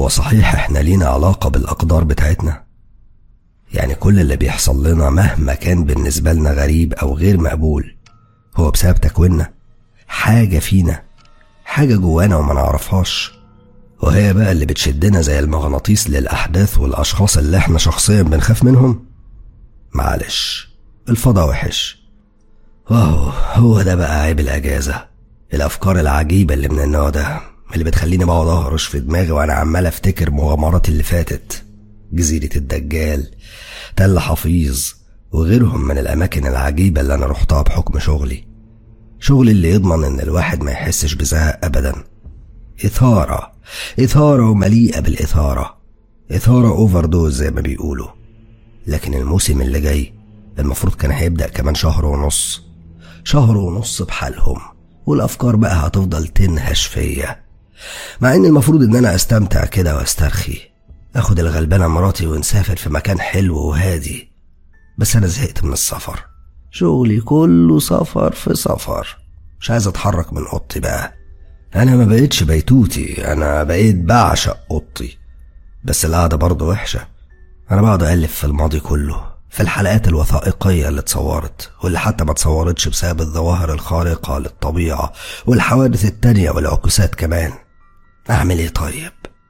هو صحيح احنا لينا علاقة بالأقدار بتاعتنا يعني كل اللي بيحصل لنا مهما كان بالنسبة لنا غريب أو غير مقبول هو بسبب تكويننا حاجة فينا حاجة جوانا وما نعرفهاش وهي بقى اللي بتشدنا زي المغناطيس للأحداث والأشخاص اللي احنا شخصيا بنخاف منهم معلش الفضا وحش واو هو ده بقى عيب الأجازة الأفكار العجيبة اللي من النوع ده اللي بتخليني بقعد أهرش في دماغي وأنا عمال أفتكر مغامراتي اللي فاتت جزيرة الدجال تل حفيظ وغيرهم من الأماكن العجيبة اللي أنا رحتها بحكم شغلي شغلي اللي يضمن إن الواحد ما يحسش بزهق أبدا إثارة إثارة ومليئة بالإثارة إثارة أوفر دوز زي ما بيقولوا لكن الموسم اللي جاي المفروض كان هيبدأ كمان شهر ونص شهر ونص بحالهم والأفكار بقى هتفضل تنهش فيا مع إن المفروض إن أنا أستمتع كده وأسترخي أخد الغلبانة مراتي ونسافر في مكان حلو وهادي بس أنا زهقت من السفر شغلي كله سفر في سفر مش عايز أتحرك من أوضتي بقى أنا ما بقتش بيتوتي أنا بقيت بعشق أوضتي بس القعدة برضه وحشة أنا بقعد أقلب في الماضي كله في الحلقات الوثائقية اللي اتصورت واللي حتى ما اتصورتش بسبب الظواهر الخارقة للطبيعة والحوادث التانية والعكوسات كمان أعمل إيه طيب؟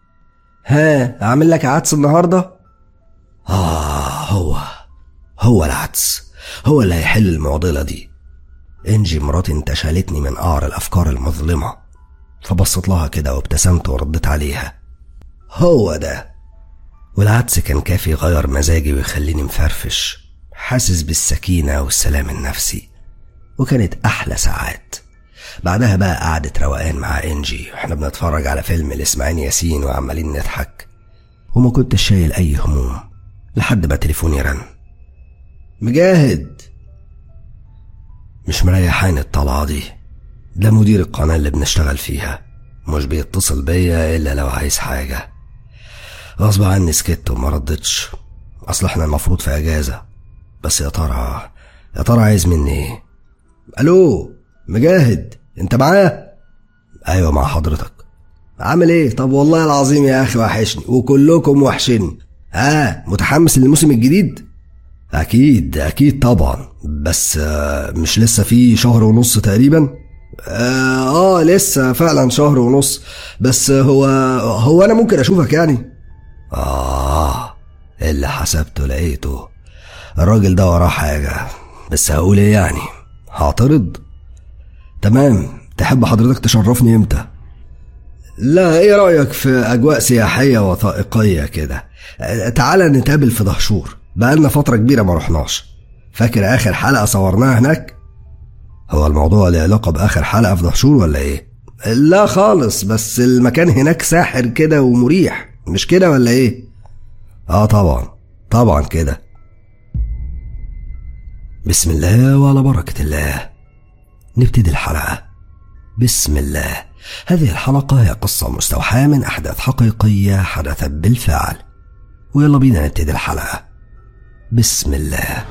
ها أعمل لك عدس النهاردة؟ آه هو هو العدس هو اللي هيحل المعضلة دي إنجي مراتي انتشلتني من قعر الأفكار المظلمة فبصت لها كده وابتسمت وردت عليها هو ده والعدس كان كافي يغير مزاجي ويخليني مفرفش حاسس بالسكينة والسلام النفسي وكانت أحلى ساعات بعدها بقى قعدة روقان مع إنجي واحنا بنتفرج على فيلم لإسماعيل ياسين وعمالين نضحك وما كنتش شايل أي هموم لحد ما تليفوني رن مجاهد مش مريحاني الطلعة دي ده مدير القناة اللي بنشتغل فيها مش بيتصل بيا إلا لو عايز حاجة غصب عني سكت وما ردتش أصل احنا المفروض في أجازة بس يا ترى يا ترى عايز مني ايه ألو مجاهد انت معاه ايوه مع حضرتك عامل ايه طب والله العظيم يا اخي وحشني وكلكم وحشني ها متحمس للموسم الجديد اكيد اكيد طبعا بس آه، مش لسه في شهر ونص تقريبا اه, آه لسه فعلا شهر ونص بس هو هو انا ممكن اشوفك يعني اه اللي حسبته لقيته الراجل ده وراه حاجه بس هقول ايه يعني هعترض تمام تحب حضرتك تشرفني امتى لا ايه رايك في اجواء سياحيه وثائقيه كده تعالى نتقابل في دهشور بقالنا فتره كبيره ما رحناش فاكر اخر حلقه صورناها هناك هو الموضوع له علاقه باخر حلقه في دهشور ولا ايه لا خالص بس المكان هناك ساحر كده ومريح مش كده ولا ايه اه طبعا طبعا كده بسم الله وعلى بركه الله نبتدي الحلقة بسم الله هذه الحلقة هي قصة مستوحاة من أحداث حقيقية حدثت بالفعل ويلا بينا نبتدي الحلقة بسم الله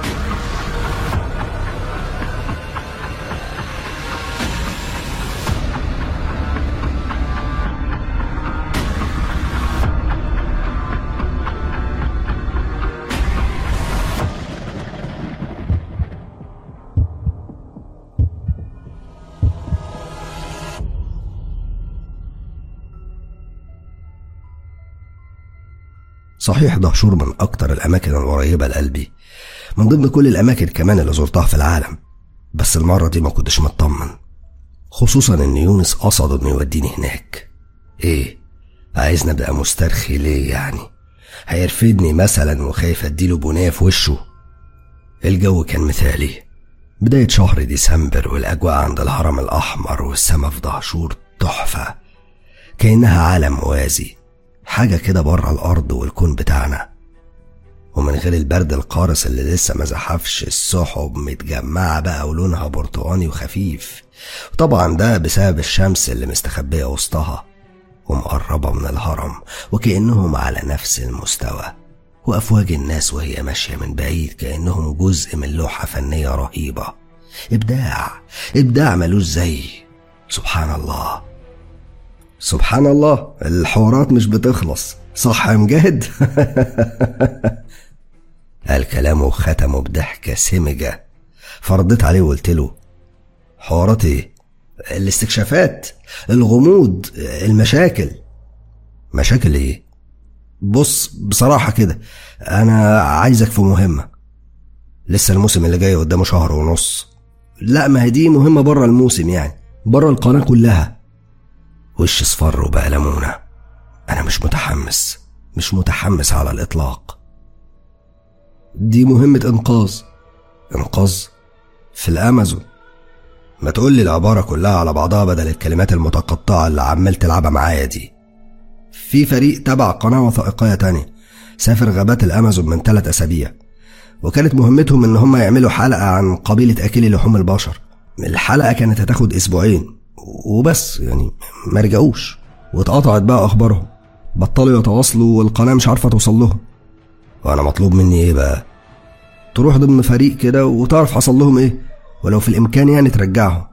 صحيح دهشور من أكتر الأماكن القريبة لقلبي من ضمن كل الأماكن كمان اللي زرتها في العالم بس المرة دي ما كنتش مطمن خصوصا إن يونس قصد إنه يوديني هناك إيه عايزني أبقى مسترخي ليه يعني هيرفدني مثلا وخايف أديله بنية في وشه الجو كان مثالي بداية شهر ديسمبر والأجواء عند الهرم الأحمر والسما في دهشور تحفة كأنها عالم موازي حاجة كده بره الأرض والكون بتاعنا ومن غير البرد القارس اللي لسه ما زحفش السحب متجمعة بقى ولونها برتقاني وخفيف وطبعا ده بسبب الشمس اللي مستخبية وسطها ومقربة من الهرم وكأنهم على نفس المستوى وأفواج الناس وهي ماشية من بعيد كأنهم جزء من لوحة فنية رهيبة إبداع إبداع ملوش زي سبحان الله سبحان الله الحوارات مش بتخلص صح يا مجاهد قال كلامه وختمه بضحكة سمجة فرديت عليه وقلت له حوارات ايه الاستكشافات الغموض المشاكل مشاكل ايه بص بصراحة كده انا عايزك في مهمة لسه الموسم اللي جاي قدامه شهر ونص لا ما هي دي مهمة بره الموسم يعني بره القناة كلها وش اصفر وبقى ليمونة انا مش متحمس مش متحمس على الاطلاق دي مهمة انقاذ انقاذ في الامازون ما تقول لي العبارة كلها على بعضها بدل الكلمات المتقطعة اللي عمال تلعبها معايا دي في فريق تبع قناة وثائقية تانية سافر غابات الأمازون من ثلاث أسابيع وكانت مهمتهم إن هم يعملوا حلقة عن قبيلة أكلي لحوم البشر الحلقة كانت هتاخد أسبوعين وبس يعني ما رجعوش واتقطعت بقى أخبارهم بطلوا يتواصلوا والقناة مش عارفة توصل لهم وأنا مطلوب مني إيه بقى تروح ضمن فريق كده وتعرف حصل لهم إيه ولو في الإمكان يعني ترجعهم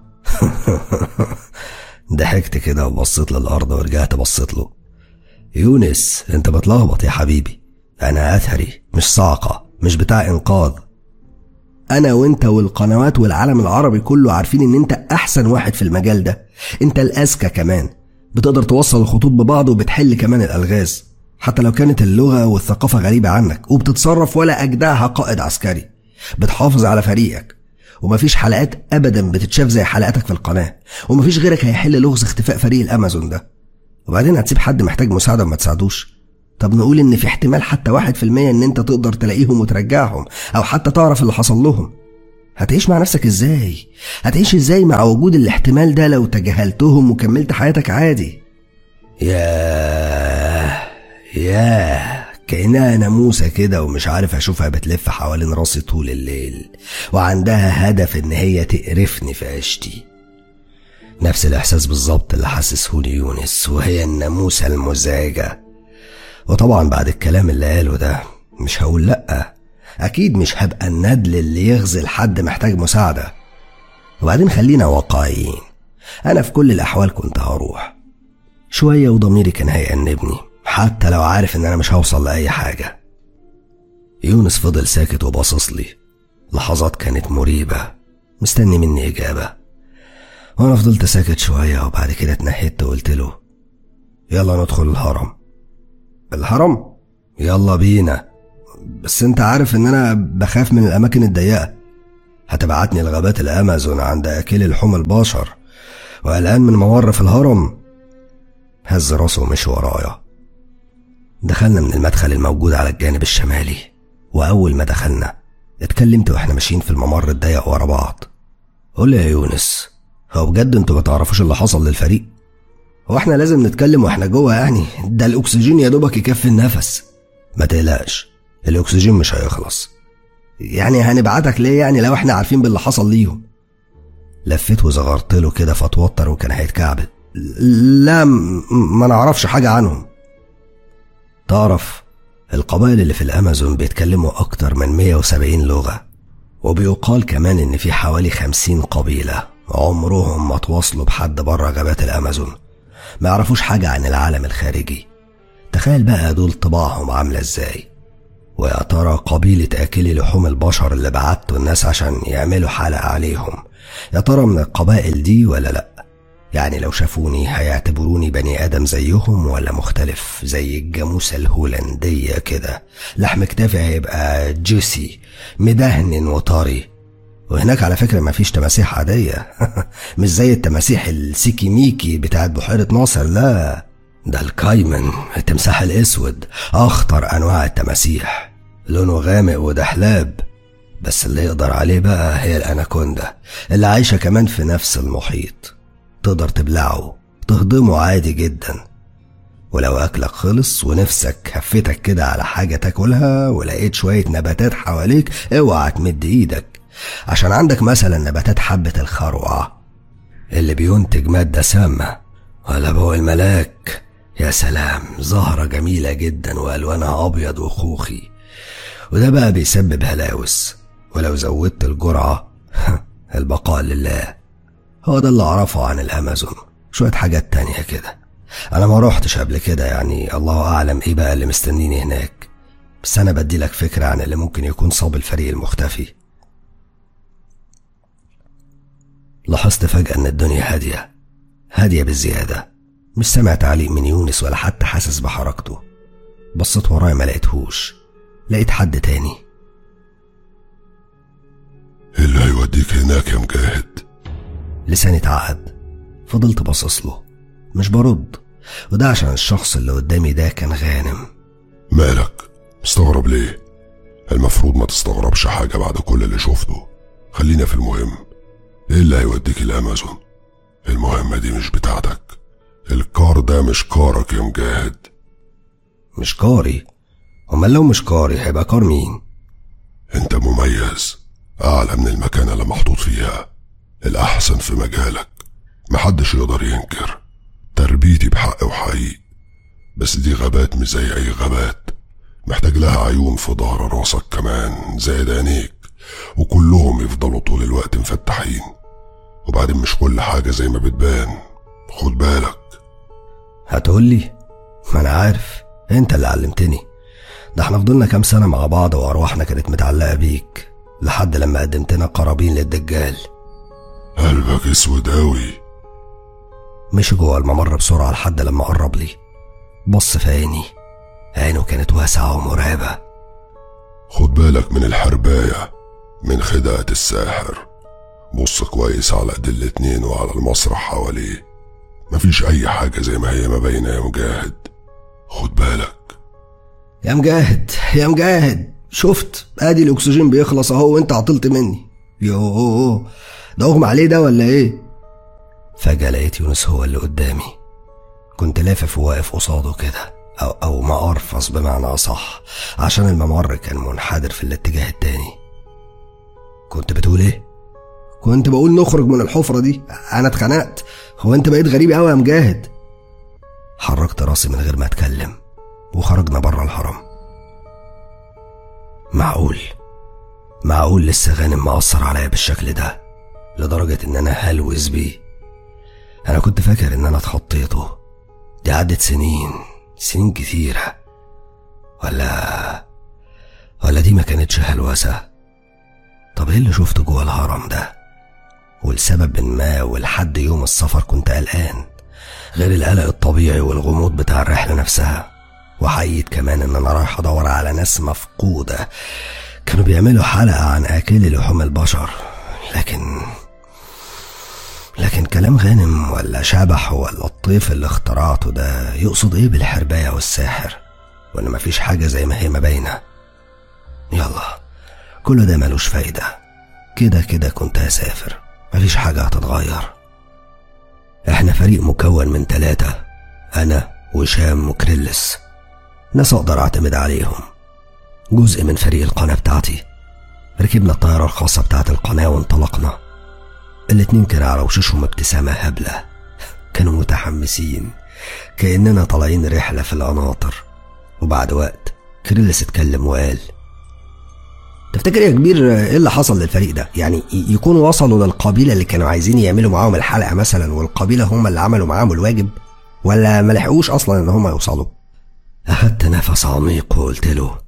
ضحكت كده وبصيت للأرض ورجعت بصيت له يونس انت بتلخبط يا حبيبي انا اثري مش صاعقة مش بتاع انقاذ انا وانت والقنوات والعالم العربي كله عارفين ان انت احسن واحد في المجال ده انت الاذكى كمان بتقدر توصل الخطوط ببعض وبتحل كمان الالغاز حتى لو كانت اللغة والثقافة غريبة عنك وبتتصرف ولا أجدعها قائد عسكري بتحافظ على فريقك ومفيش حلقات أبدا بتتشاف زي حلقاتك في القناة ومفيش غيرك هيحل لغز اختفاء فريق الأمازون ده وبعدين هتسيب حد محتاج مساعدة وما تساعدوش طب نقول ان في احتمال حتى واحد في المية ان انت تقدر تلاقيهم وترجعهم او حتى تعرف اللي حصل لهم هتعيش مع نفسك ازاي هتعيش ازاي مع وجود الاحتمال ده لو تجاهلتهم وكملت حياتك عادي ياه ياه كأنها ناموسة كده ومش عارف أشوفها بتلف حوالين راسي طول الليل وعندها هدف إن هي تقرفني في عيشتي نفس الإحساس بالظبط اللي حسسهولي يونس وهي الناموسة المزعجة وطبعا بعد الكلام اللي قاله ده مش هقول لأ أكيد مش هبقى الندل اللي يغزل حد محتاج مساعدة وبعدين خلينا واقعيين أنا في كل الأحوال كنت هروح شوية وضميري كان هيأنبني حتى لو عارف إن أنا مش هوصل لأي حاجة يونس فضل ساكت وباصص لي لحظات كانت مريبة مستني مني إجابة وأنا فضلت ساكت شوية وبعد كده اتنحيت وقلت له يلا ندخل الهرم الهرم يلا بينا بس انت عارف ان انا بخاف من الاماكن الضيقه هتبعتني لغابات الامازون عند اكل لحوم البشر وقلقان من ممر في الهرم هز راسه ومشي ورايا دخلنا من المدخل الموجود على الجانب الشمالي واول ما دخلنا اتكلمت واحنا ماشيين في الممر الضيق ورا بعض قول لي يا يونس هو بجد انتوا ما تعرفوش اللي حصل للفريق هو احنا لازم نتكلم واحنا جوه يعني ده الاكسجين يا دوبك يكفي النفس ما تقلقش الاكسجين مش هيخلص يعني هنبعتك ليه يعني لو احنا عارفين باللي حصل ليهم لفيت وزغرت له كده فتوتر وكان هيتكعبل لا ما نعرفش حاجة عنهم تعرف القبائل اللي في الأمازون بيتكلموا أكتر من 170 لغة وبيقال كمان إن في حوالي 50 قبيلة عمرهم ما تواصلوا بحد بره غابات الأمازون ما يعرفوش حاجة عن العالم الخارجي تخيل بقى دول طباعهم عاملة ازاي ويا ترى قبيلة أكلي لحوم البشر اللي بعتوا الناس عشان يعملوا حلقة عليهم يا ترى من القبائل دي ولا لأ يعني لو شافوني هيعتبروني بني آدم زيهم ولا مختلف زي الجاموسة الهولندية كده لحم كتافي هيبقى جوسي مدهن وطري وهناك على فكرة مفيش تماسيح عادية مش زي التماسيح السيكي ميكي بتاعت بحيرة ناصر لا ده الكايمن التمساح الأسود أخطر أنواع التماسيح لونه غامق ودحلاب بس اللي يقدر عليه بقى هي الأناكوندا اللي عايشة كمان في نفس المحيط تقدر تبلعه تهضمه عادي جدا ولو أكلك خلص ونفسك هفتك كده على حاجة تاكلها ولقيت شوية نباتات حواليك اوعى تمد ايدك عشان عندك مثلا نباتات حبة الخروع اللي بينتج مادة سامة ولا بقى الملاك يا سلام زهرة جميلة جدا وألوانها أبيض وخوخي وده بقى بيسبب هلاوس ولو زودت الجرعة البقاء لله هو ده اللي أعرفه عن الأمازون شوية حاجات تانية كده انا ما روحتش قبل كده يعني الله اعلم ايه بقى اللي مستنيني هناك بس انا بدي لك فكرة عن اللي ممكن يكون صاب الفريق المختفي لاحظت فجأة ان الدنيا هادية هادية بالزيادة مش سامع تعليق من يونس ولا حتى حاسس بحركته بصيت ورايا ما لقيتهوش لقيت حد تاني إيه اللي هيوديك هناك يا مجاهد لساني اتعقد فضلت باصص له مش برد وده عشان الشخص اللي قدامي ده كان غانم مالك مستغرب ليه المفروض ما تستغربش حاجة بعد كل اللي شفته خلينا في المهم ايه اللي هيوديك الامازون المهمة دي مش بتاعتك الكار ده مش كارك يا مجاهد مش كاري امال لو مش كاري هيبقى كار مين انت مميز اعلى من المكانة اللي محطوط فيها الاحسن في مجالك محدش يقدر ينكر تربيتي بحق وحقيق بس دي غابات مش زي اي غابات محتاج لها عيون في ظهر راسك كمان زائد عينيك وكلهم يفضلوا طول الوقت مفتحين وبعدين مش كل حاجة زي ما بتبان خد بالك هتقولي ما انا عارف انت اللي علمتني ده احنا فضلنا كام سنة مع بعض وارواحنا كانت متعلقة بيك لحد لما قدمتنا قرابين للدجال قلبك اسود اوي مشي جوه الممر بسرعة لحد لما قرب لي بص في عيني عينه كانت واسعة ومرعبة خد بالك من الحرباية من خدعة الساحر بص كويس على ايد الاتنين وعلى المسرح حواليه مفيش اي حاجة زي ما هي ما باينة يا مجاهد خد بالك يا مجاهد يا مجاهد شفت ادي الاكسجين بيخلص اهو وانت عطلت مني يوه ده اغمى عليه ده ولا ايه فجأة لقيت يونس هو اللي قدامي كنت لافف وواقف قصاده كده أو, أو ما أرفص بمعنى أصح عشان الممر كان منحدر في الاتجاه التاني كنت بتقول إيه؟ كنت بقول نخرج من الحفرة دي أنا اتخنقت هو أنت بقيت غريب أوي يا مجاهد حركت راسي من غير ما أتكلم وخرجنا بره الهرم معقول معقول لسه غانم مأثر عليا بالشكل ده لدرجة إن أنا هلوز بيه أنا كنت فاكر إن أنا اتخطيته دي عدت سنين سنين كتيرة ولا ولا دي ما كانتش هلوسة طب ايه اللي شفته جوه الهرم ده ولسبب ما ولحد يوم السفر كنت قلقان غير القلق الطبيعي والغموض بتاع الرحلة نفسها وحقيقة كمان ان انا رايح ادور على ناس مفقودة كانوا بيعملوا حلقة عن اكل لحوم البشر لكن لكن كلام غانم ولا شبح ولا الطيف اللي اخترعته ده يقصد ايه بالحرباية والساحر ولا مفيش حاجة زي ما هي ما باينة يلا كل ده ملوش فايدة كده كده كنت هسافر مفيش حاجة هتتغير احنا فريق مكون من ثلاثة انا وشام وكريلس ناس اقدر اعتمد عليهم جزء من فريق القناة بتاعتي ركبنا الطيارة الخاصة بتاعت القناة وانطلقنا الاتنين كان على وشوشهم ابتسامة هبلة كانوا متحمسين كأننا طالعين رحلة في القناطر وبعد وقت كريلس اتكلم وقال تفتكر يا كبير ايه اللي حصل للفريق ده يعني يكونوا وصلوا للقبيلة اللي كانوا عايزين يعملوا معاهم الحلقة مثلا والقبيلة هم اللي عملوا معاهم الواجب ولا ما لحقوش اصلا ان هم يوصلوا اخدت نفس عميق وقلت له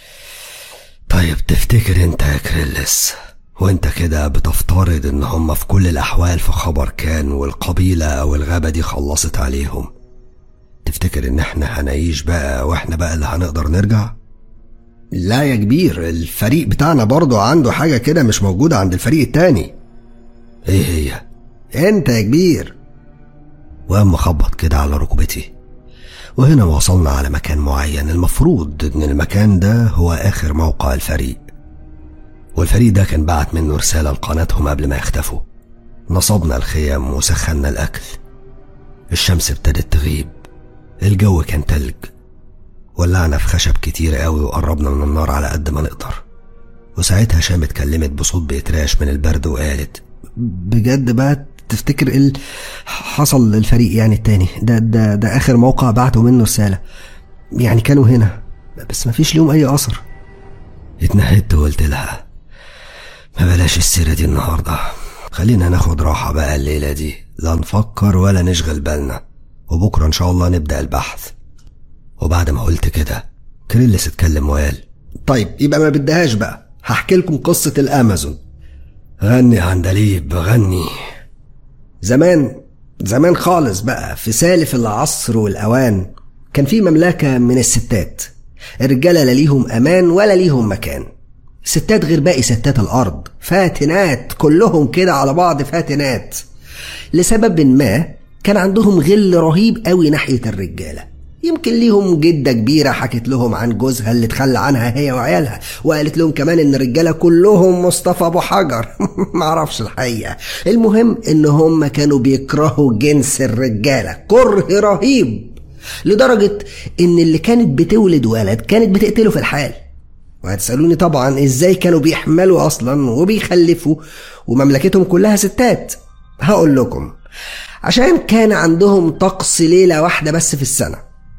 طيب تفتكر انت يا كريلس وانت كده بتفترض ان هم في كل الاحوال في خبر كان والقبيلة او الغابة دي خلصت عليهم تفتكر ان احنا هنعيش بقى واحنا بقى اللي هنقدر نرجع لا يا كبير الفريق بتاعنا برضو عنده حاجة كده مش موجودة عند الفريق التاني ايه هي انت يا كبير وقام خبط كده على ركبتي وهنا وصلنا على مكان معين المفروض ان المكان ده هو اخر موقع الفريق والفريق ده كان بعت منه رسالة لقناتهم قبل ما يختفوا نصبنا الخيم وسخنا الأكل الشمس ابتدت تغيب الجو كان تلج ولعنا في خشب كتير قوي وقربنا من النار على قد ما نقدر وساعتها شام اتكلمت بصوت بيتراش من البرد وقالت بجد بقى تفتكر ايه اللي حصل للفريق يعني التاني ده ده ده اخر موقع بعتوا منه رسالة يعني كانوا هنا بس مفيش ليهم اي اثر اتنهدت وقلت لها ما بلاش السيرة دي النهاردة خلينا ناخد راحة بقى الليلة دي لا نفكر ولا نشغل بالنا وبكرة إن شاء الله نبدأ البحث وبعد ما قلت كده كريلس اتكلم وقال طيب يبقى ما بدهاش بقى هحكي لكم قصة الأمازون غني يا عندليب غني زمان زمان خالص بقى في سالف العصر والأوان كان في مملكة من الستات الرجالة لا ليهم أمان ولا ليهم مكان ستات غير باقي ستات الأرض فاتنات كلهم كده على بعض فاتنات لسبب ما كان عندهم غل رهيب قوي ناحية الرجالة يمكن ليهم جدة كبيرة حكت لهم عن جوزها اللي تخلى عنها هي وعيالها وقالت لهم كمان ان الرجالة كلهم مصطفى ابو حجر معرفش الحقيقة المهم ان هم كانوا بيكرهوا جنس الرجالة كره رهيب لدرجة ان اللي كانت بتولد ولد كانت بتقتله في الحال وهتسألوني طبعا ازاي كانوا بيحملوا اصلا وبيخلفوا ومملكتهم كلها ستات هقول لكم عشان كان عندهم طقس ليلة واحدة بس في السنة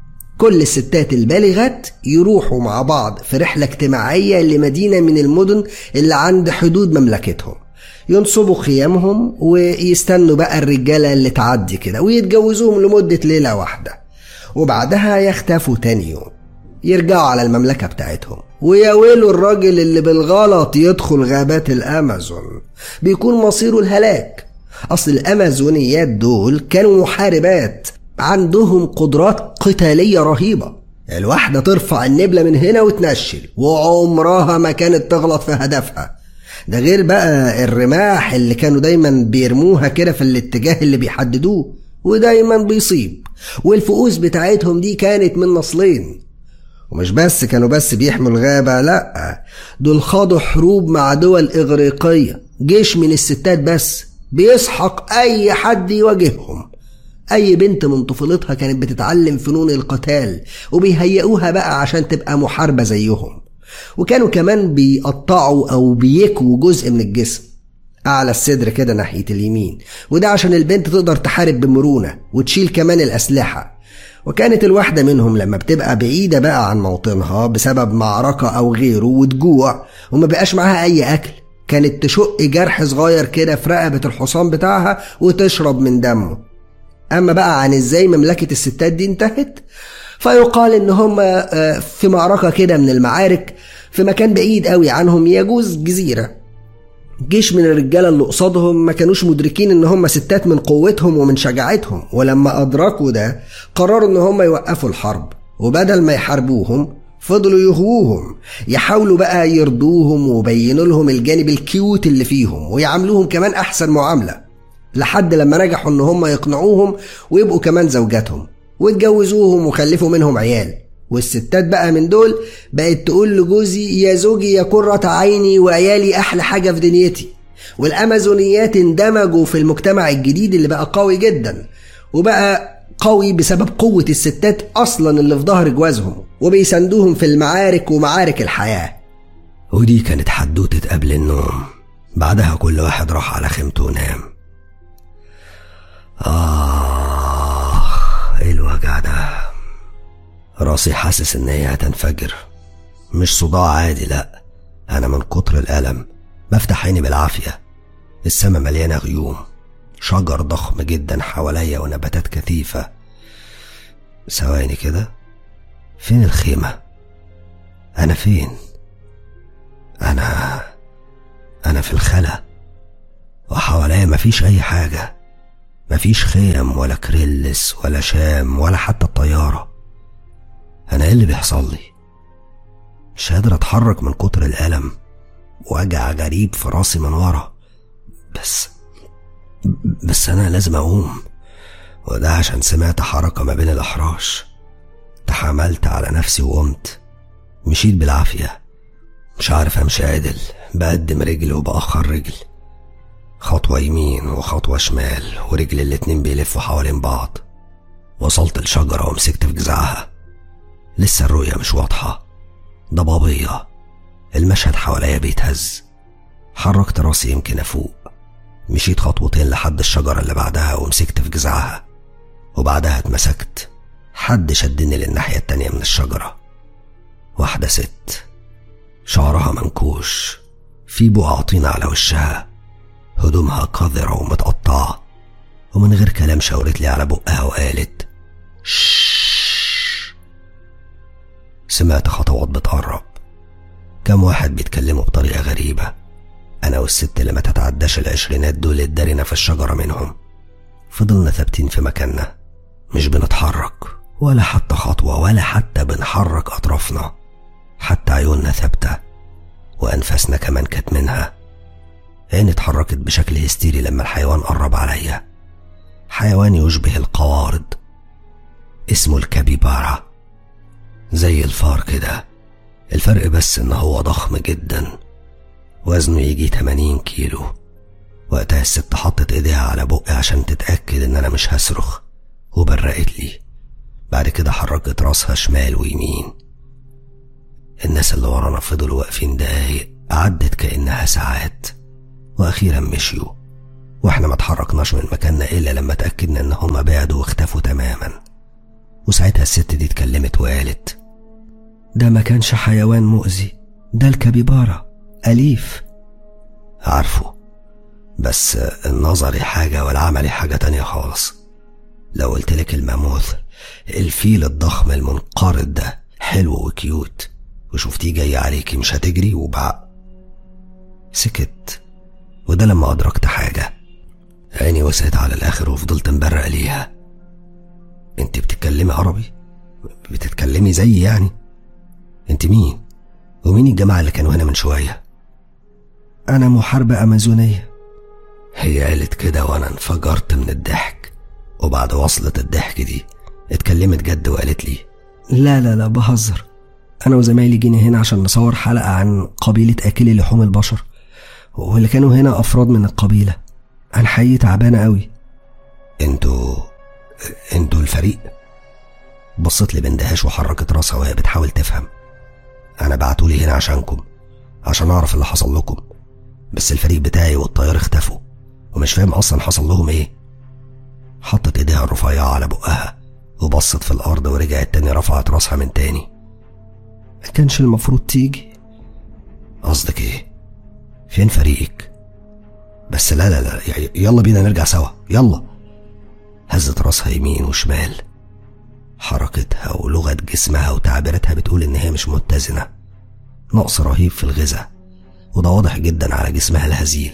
كل الستات البالغات يروحوا مع بعض في رحلة اجتماعية لمدينة من المدن اللي عند حدود مملكتهم ينصبوا خيامهم ويستنوا بقى الرجالة اللي تعدي كده ويتجوزوهم لمدة ليلة واحدة وبعدها يختفوا تاني يوم يرجعوا على المملكة بتاعتهم ويا ويلو الراجل اللي بالغلط يدخل غابات الأمازون بيكون مصيره الهلاك أصل الأمازونيات دول كانوا محاربات عندهم قدرات قتالية رهيبة الواحدة ترفع النبلة من هنا وتنشل وعمرها ما كانت تغلط في هدفها ده غير بقى الرماح اللي كانوا دايما بيرموها كده في الاتجاه اللي بيحددوه ودايما بيصيب والفؤوس بتاعتهم دي كانت من نصلين ومش بس كانوا بس بيحموا الغابة لأ دول خاضوا حروب مع دول إغريقية جيش من الستات بس بيسحق أي حد يواجههم أي بنت من طفولتها كانت بتتعلم فنون القتال وبيهيئوها بقى عشان تبقى محاربة زيهم وكانوا كمان بيقطعوا أو بيكوا جزء من الجسم أعلى الصدر كده ناحية اليمين وده عشان البنت تقدر تحارب بمرونة وتشيل كمان الأسلحة وكانت الواحدة منهم لما بتبقى بعيدة بقى عن موطنها بسبب معركة أو غيره وتجوع وما بقاش معاها أي أكل كانت تشق جرح صغير كده في رقبة الحصان بتاعها وتشرب من دمه أما بقى عن إزاي مملكة الستات دي انتهت فيقال إن هم في معركة كده من المعارك في مكان بعيد قوي عنهم يجوز جزيرة جيش من الرجالة اللي قصادهم ما كانوش مدركين ان هم ستات من قوتهم ومن شجاعتهم ولما ادركوا ده قرروا ان هم يوقفوا الحرب وبدل ما يحاربوهم فضلوا يغووهم يحاولوا بقى يرضوهم ويبينوا لهم الجانب الكيوت اللي فيهم ويعاملوهم كمان احسن معامله لحد لما نجحوا ان هم يقنعوهم ويبقوا كمان زوجاتهم واتجوزوهم وخلفوا منهم عيال والستات بقى من دول بقت تقول لجوزي يا زوجي يا قرة عيني وعيالي أحلى حاجة في دنيتي والأمازونيات اندمجوا في المجتمع الجديد اللي بقى قوي جدا وبقى قوي بسبب قوة الستات أصلا اللي في ظهر جوازهم وبيساندوهم في المعارك ومعارك الحياة ودي كانت حدوتة قبل النوم بعدها كل واحد راح على خيمته ونام آه إيه الوجع ده راسي حاسس إن هي هتنفجر مش صداع عادي لأ أنا من كتر الألم بفتح عيني بالعافية السما مليانة غيوم شجر ضخم جدا حواليا ونباتات كثيفة ثواني كده فين الخيمة أنا فين أنا أنا في الخلا وحواليا مفيش أي حاجة مفيش خيم ولا كريلس ولا شام ولا حتى الطيارة أنا إيه اللي بيحصل لي مش قادر أتحرك من كتر الألم وجع غريب في راسي من ورا بس بس أنا لازم أقوم وده عشان سمعت حركة ما بين الأحراش تحملت على نفسي وقمت مشيت بالعافية مش عارف أمشي عدل بقدم رجل وبأخر رجل خطوة يمين وخطوة شمال ورجل الاتنين بيلفوا حوالين بعض وصلت الشجرة ومسكت في جذعها لسه الرؤية مش واضحة ضبابية المشهد حواليا بيتهز حركت راسي يمكن أفوق مشيت خطوتين لحد الشجرة اللي بعدها ومسكت في جذعها وبعدها اتمسكت حد شدني للناحية التانية من الشجرة واحدة ست شعرها منكوش في بقع طين على وشها هدومها قذرة ومتقطعة ومن غير كلام شاورت لي على بقها وقالت شش سمعت خطوات بتقرب كم واحد بيتكلموا بطريقة غريبة أنا والست اللي ما تتعداش العشرينات دول اتدارينا في الشجرة منهم فضلنا ثابتين في مكاننا مش بنتحرك ولا حتى خطوة ولا حتى بنحرك أطرافنا حتى عيوننا ثابتة وأنفاسنا كمان كانت منها عيني اتحركت بشكل هستيري لما الحيوان قرب عليا حيوان يشبه القوارض اسمه الكابيبارا زي الفار كده الفرق بس ان هو ضخم جدا وزنه يجي 80 كيلو وقتها الست حطت ايديها على بقي عشان تتأكد ان انا مش هصرخ وبرقت لي بعد كده حركت راسها شمال ويمين الناس اللي ورانا فضلوا واقفين دقايق عدت كأنها ساعات وأخيرا مشيوا واحنا ما اتحركناش من مكاننا إلا لما اتأكدنا إن هما بعدوا واختفوا تماما وساعتها الست دي اتكلمت وقالت ده ما كانش حيوان مؤذي ده الكابيبارا أليف عارفه بس النظري حاجة والعملي حاجة تانية خالص لو قلتلك الماموث الفيل الضخم المنقرض ده حلو وكيوت وشفتيه جاي عليكي مش هتجري وبعق سكت وده لما أدركت حاجة عيني وسعت على الآخر وفضلت مبرق ليها انت بتتكلمي عربي بتتكلمي زي يعني انت مين ومين الجماعة اللي كانوا هنا من شوية أنا محاربة أمازونية هي قالت كده وأنا انفجرت من الضحك وبعد وصلة الضحك دي اتكلمت جد وقالت لي لا لا لا بهزر أنا وزمايلي جينا هنا عشان نصور حلقة عن قبيلة آكلي لحوم البشر واللي كانوا هنا أفراد من القبيلة أنا حقيقي تعبانة قوي انتوا انتوا الفريق بصت لي باندهاش وحركت راسها وهي بتحاول تفهم انا بعتولي هنا عشانكم عشان اعرف اللي حصل لكم بس الفريق بتاعي والطيار اختفوا ومش فاهم اصلا حصل لهم ايه حطت ايديها الرفيعة على بقها وبصت في الارض ورجعت تاني رفعت راسها من تاني ما كانش المفروض تيجي قصدك ايه فين فريقك بس لا لا لا يلا بينا نرجع سوا يلا هزت راسها يمين وشمال حركتها ولغة جسمها وتعبيراتها بتقول إن هي مش متزنة نقص رهيب في الغذاء وده واضح جدا على جسمها الهزيل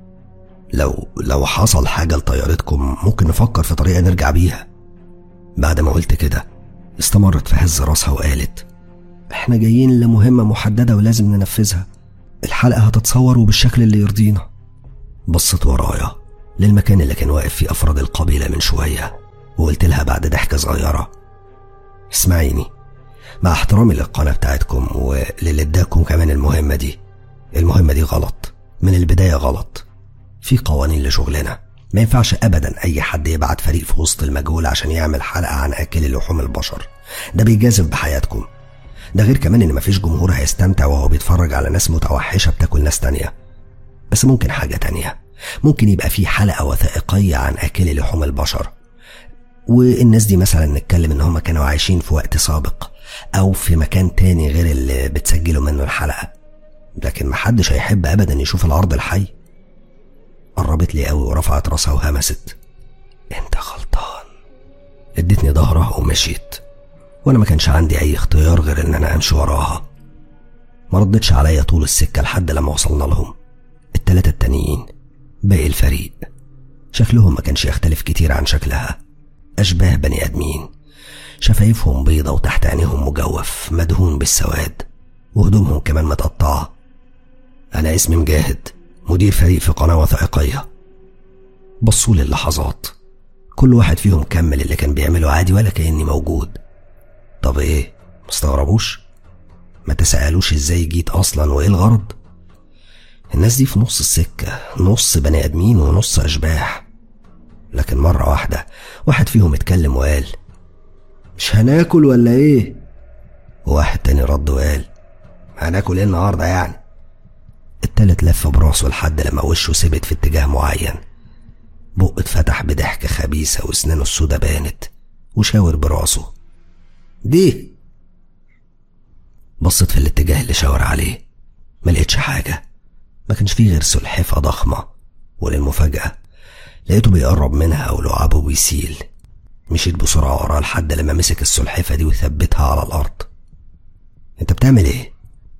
لو لو حصل حاجة لطيارتكم ممكن نفكر في طريقة نرجع بيها بعد ما قلت كده استمرت في هز راسها وقالت احنا جايين لمهمة محددة ولازم ننفذها الحلقة هتتصور وبالشكل اللي يرضينا بصت ورايا للمكان اللي كان واقف فيه أفراد القبيلة من شوية وقلت لها بعد ضحكة صغيرة اسمعيني مع احترامي للقناة بتاعتكم وللي اداكم كمان المهمة دي المهمة دي غلط من البداية غلط في قوانين لشغلنا ما ينفعش ابدا اي حد يبعت فريق في وسط المجهول عشان يعمل حلقة عن اكل لحوم البشر ده بيجازف بحياتكم ده غير كمان ان مفيش جمهور هيستمتع وهو بيتفرج على ناس متوحشة بتاكل ناس تانية بس ممكن حاجة تانية ممكن يبقى في حلقة وثائقية عن أكل لحوم البشر والناس دي مثلا نتكلم ان هم كانوا عايشين في وقت سابق او في مكان تاني غير اللي بتسجلوا منه الحلقة لكن محدش هيحب ابدا يشوف العرض الحي قربت لي قوي ورفعت راسها وهمست انت غلطان ادتني ظهرها ومشيت وانا ما كانش عندي اي اختيار غير ان انا امشي وراها ما ردتش عليا طول السكة لحد لما وصلنا لهم التلاتة التانيين باقي الفريق شكلهم ما كانش يختلف كتير عن شكلها أشباه بني آدمين شفايفهم بيضة وتحت عينيهم مجوف مدهون بالسواد وهدومهم كمان متقطعة أنا اسمي مجاهد مدير فريق في قناة وثائقية بصوا لي اللحظات كل واحد فيهم كمل اللي كان بيعمله عادي ولا كأني موجود طب ايه مستغربوش ما تسألوش ازاي جيت اصلا وايه الغرض الناس دي في نص السكة نص بني ادمين ونص اشباح لكن مرة واحدة واحد فيهم اتكلم وقال مش هناكل ولا ايه واحد تاني رد وقال هناكل ايه النهاردة يعني التالت لف براسه لحد لما وشه ثبت في اتجاه معين بقه اتفتح بضحكة خبيثة واسنانه السودا بانت وشاور براسه دي بصت في الاتجاه اللي شاور عليه ما لقيتش حاجة ما كانش فيه غير سلحفة ضخمة وللمفاجأة لقيته بيقرب منها ولعابه بيسيل مشيت بسرعة وراه لحد لما مسك السلحفة دي وثبتها على الأرض أنت بتعمل إيه؟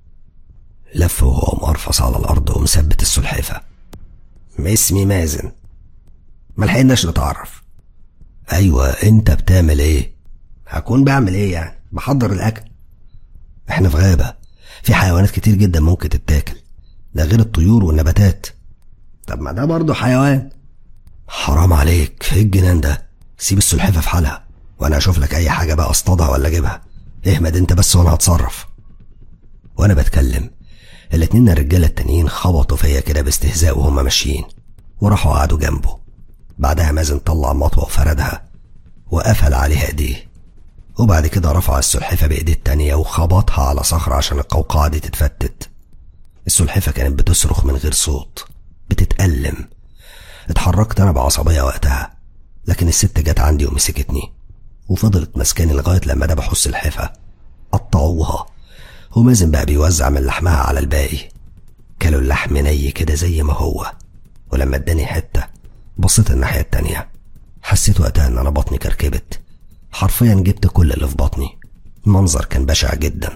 لف وهو مرفص على الأرض ومثبت السلحفة اسمي مازن ملحقناش نتعرف أيوة أنت بتعمل إيه؟ هكون بعمل إيه يعني؟ بحضر الأكل إحنا في غابة في حيوانات كتير جدا ممكن تتاكل ده غير الطيور والنباتات طب ما ده برضه حيوان حرام عليك ايه الجنان ده سيب السلحفة في حالها وانا اشوف لك اي حاجة بقى اصطادها ولا اجيبها اهمد انت بس وانا هتصرف وانا بتكلم الاتنين الرجالة التانيين خبطوا فيا كده باستهزاء وهم ماشيين وراحوا قعدوا جنبه بعدها مازن طلع مطوة وفردها وقفل عليها ايديه وبعد كده رفع السلحفة بايديه التانية وخبطها على صخرة عشان القوقعة دي تتفتت السلحفة كانت بتصرخ من غير صوت بتتألم اتحركت أنا بعصبية وقتها لكن الست جت عندي ومسكتني وفضلت ماسكاني لغاية لما ذبحوا السلحفة قطعوها ومازن بقى بيوزع من لحمها على الباقي كلوا اللحم ني كده زي ما هو ولما اداني حتة بصيت الناحية التانية حسيت وقتها ان انا بطني كركبت حرفيا جبت كل اللي في بطني المنظر كان بشع جدا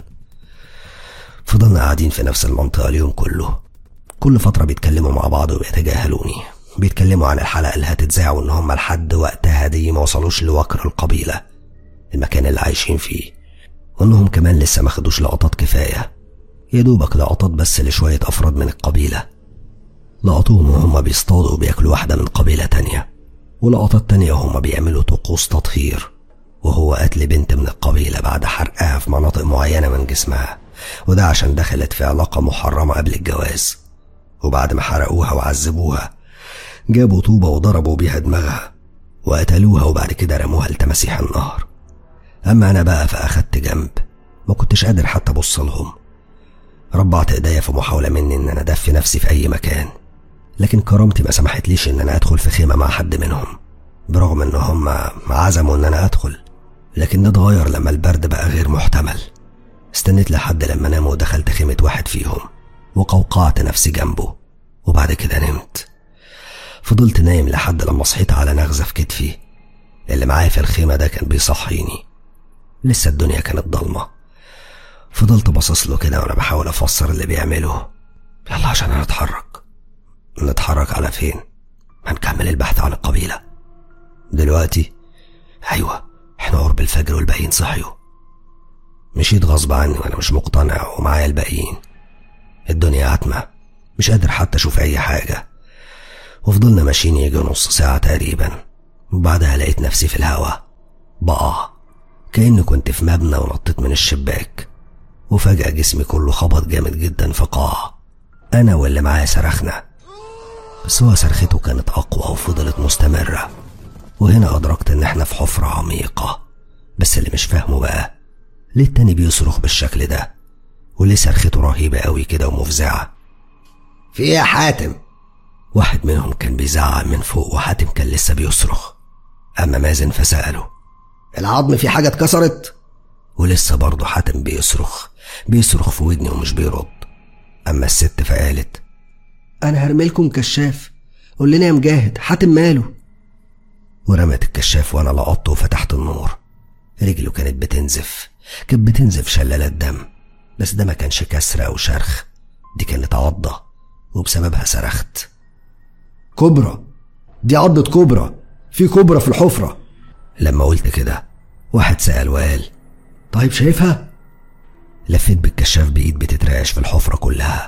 فضلنا قاعدين في نفس المنطقة اليوم كله كل فترة بيتكلموا مع بعض وبيتجاهلوني بيتكلموا عن الحلقة اللي هتتذاع وإن هم لحد وقتها دي ما وصلوش لوكر القبيلة المكان اللي عايشين فيه وإنهم كمان لسه ما خدوش لقطات كفاية يا دوبك لقطات بس لشوية أفراد من القبيلة لقطوهم وهم بيصطادوا وبياكلوا واحدة من قبيلة تانية ولقطات تانية وهم بيعملوا طقوس تطهير وهو قتل بنت من القبيلة بعد حرقها في مناطق معينة من جسمها وده عشان دخلت في علاقة محرمة قبل الجواز وبعد ما حرقوها وعذبوها جابوا طوبة وضربوا بيها دماغها وقتلوها وبعد كده رموها لتماسيح النهر أما أنا بقى فأخدت جنب ما كنتش قادر حتى أبص لهم ربعت إيديا في محاولة مني إن أنا أدفي نفسي في أي مكان لكن كرامتي ما سمحتليش إن أنا أدخل في خيمة مع حد منهم برغم إن هم عزموا إن أنا أدخل لكن ده اتغير لما البرد بقى غير محتمل استنيت لحد لما ناموا ودخلت خيمة واحد فيهم وقوقعت نفسي جنبه وبعد كده نمت فضلت نايم لحد لما صحيت على نغزة في كتفي اللي معايا في الخيمة ده كان بيصحيني لسه الدنيا كانت ضلمة فضلت باصص له كده وانا بحاول افسر اللي بيعمله يلا عشان هنتحرك نتحرك على فين هنكمل البحث عن القبيلة دلوقتي ايوه احنا قرب الفجر والباقيين صحيوا مشيت غصب عني وانا مش مقتنع ومعايا الباقيين الدنيا عتمة مش قادر حتى اشوف اي حاجة وفضلنا ماشيين يجي نص ساعة تقريبا وبعدها لقيت نفسي في الهوا بقع كأني كنت في مبنى ونطيت من الشباك وفجأة جسمي كله خبط جامد جدا في قاع أنا واللي معايا صرخنا بس هو صرخته كانت أقوى وفضلت مستمرة وهنا أدركت إن إحنا في حفرة عميقة بس اللي مش فاهمه بقى ليه التاني بيصرخ بالشكل ده وليه صرخته رهيبة قوي كده ومفزعة في ايه يا حاتم واحد منهم كان بيزعق من فوق وحاتم كان لسه بيصرخ أما مازن فسأله العظم في حاجة اتكسرت ولسه برضه حاتم بيصرخ بيصرخ في ودني ومش بيرد أما الست فقالت انا هرميلكم كشاف قول لنا يا مجاهد حاتم ماله ورمت الكشاف وأنا لقطته وفتحت النور رجله كانت بتنزف كانت بتنزف شلالات دم بس ده ما كانش كسر أو شرخ دي كانت عضة وبسببها صرخت كبرى دي عضة كبرى في كبرى في الحفرة لما قلت كده واحد سأل وقال طيب شايفها لفيت بالكشاف بإيد بتترعش في الحفرة كلها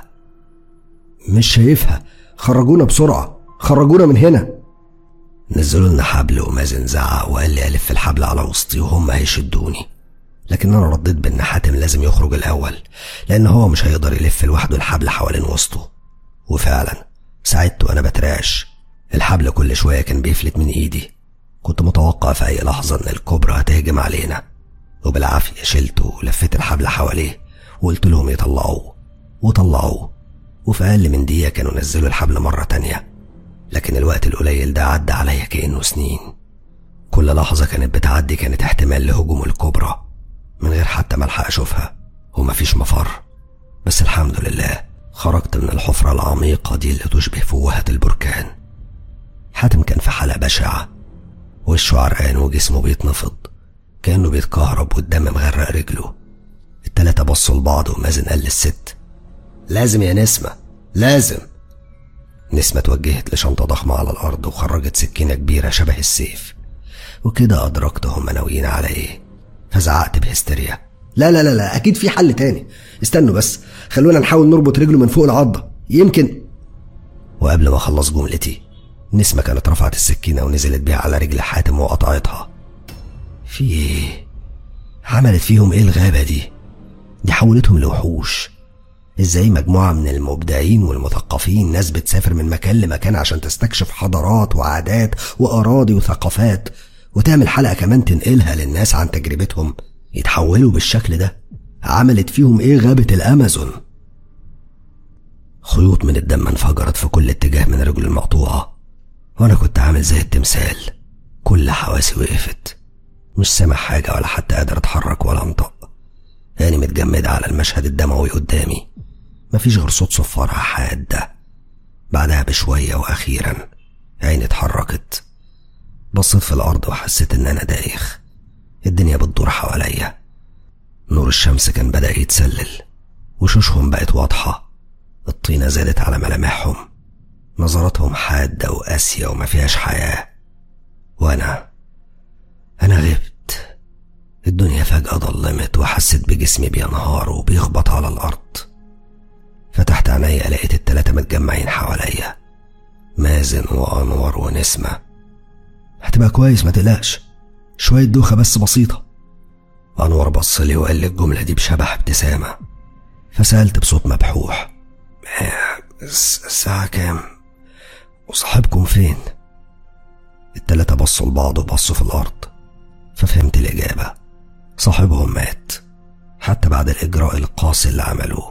مش شايفها خرجونا بسرعة خرجونا من هنا نزلوا لنا حبل ومازن زعق وقال لي ألف الحبل على وسطي وهم هيشدوني لكن أنا رديت بإن حاتم لازم يخرج الأول لأن هو مش هيقدر يلف لوحده الحبل حوالين وسطه وفعلا ساعدته وأنا بترعش الحبل كل شوية كان بيفلت من إيدي كنت متوقع في أي لحظة إن الكوبرا هتهجم علينا وبالعافية شلته ولفيت الحبل حواليه وقلت لهم يطلعوه وطلعوه وفي أقل من دقيقة كانوا نزلوا الحبل مرة تانية لكن الوقت القليل ده عدى عليا كأنه سنين كل لحظة كانت بتعدي كانت احتمال لهجوم الكبرى من غير حتى ملحق أشوفها ومفيش مفر بس الحمد لله خرجت من الحفرة العميقة دي اللي تشبه فوهة البركان حاتم كان في حالة بشعة وشه عرقان وجسمه بيتنفض كأنه بيتكهرب والدم مغرق رجله التلاتة بصوا لبعض ومازن قال للست لازم يا نسمة لازم نسمة اتوجهت لشنطة ضخمة على الأرض وخرجت سكينة كبيرة شبه السيف وكده أدركت هم ناويين على إيه فزعقت بهستيريا لا لا لا لا أكيد في حل تاني استنوا بس خلونا نحاول نربط رجله من فوق العضة يمكن وقبل ما أخلص جملتي نسمة كانت رفعت السكينة ونزلت بيها على رجل حاتم وقطعتها في إيه؟ عملت فيهم إيه الغابة دي؟ دي حولتهم لوحوش ازاي مجموعة من المبدعين والمثقفين ناس بتسافر من مكان لمكان عشان تستكشف حضارات وعادات وأراضي وثقافات وتعمل حلقة كمان تنقلها للناس عن تجربتهم يتحولوا بالشكل ده عملت فيهم ايه غابة الأمازون خيوط من الدم انفجرت في كل اتجاه من رجل المقطوعة وأنا كنت عامل زي التمثال كل حواسي وقفت مش سامع حاجة ولا حتى قادر أتحرك ولا أنطق عيني متجمدة على المشهد الدموي قدامي مفيش غير صوت صفارها حادة بعدها بشوية وأخيرا عيني اتحركت بصيت في الأرض وحسيت إن أنا دايخ الدنيا بتدور حواليا نور الشمس كان بدأ يتسلل وشوشهم بقت واضحة الطينة زادت على ملامحهم نظراتهم حادة وقاسية وما فيهاش حياة وأنا أنا غبت الدنيا فجأة ضلمت وحسيت بجسمي بينهار وبيخبط على الأرض فتحت عينيا لقيت التلاتة متجمعين حواليا مازن وأنور ونسمة هتبقى كويس ما تقلقش شوية دوخة بس بسيطة أنور بص لي وقال لي الجملة دي بشبح ابتسامة فسألت بصوت مبحوح الساعة كام؟ وصاحبكم فين؟ التلاتة بصوا لبعض وبصوا في الأرض ففهمت الإجابة صاحبهم مات حتى بعد الإجراء القاسي اللي عملوه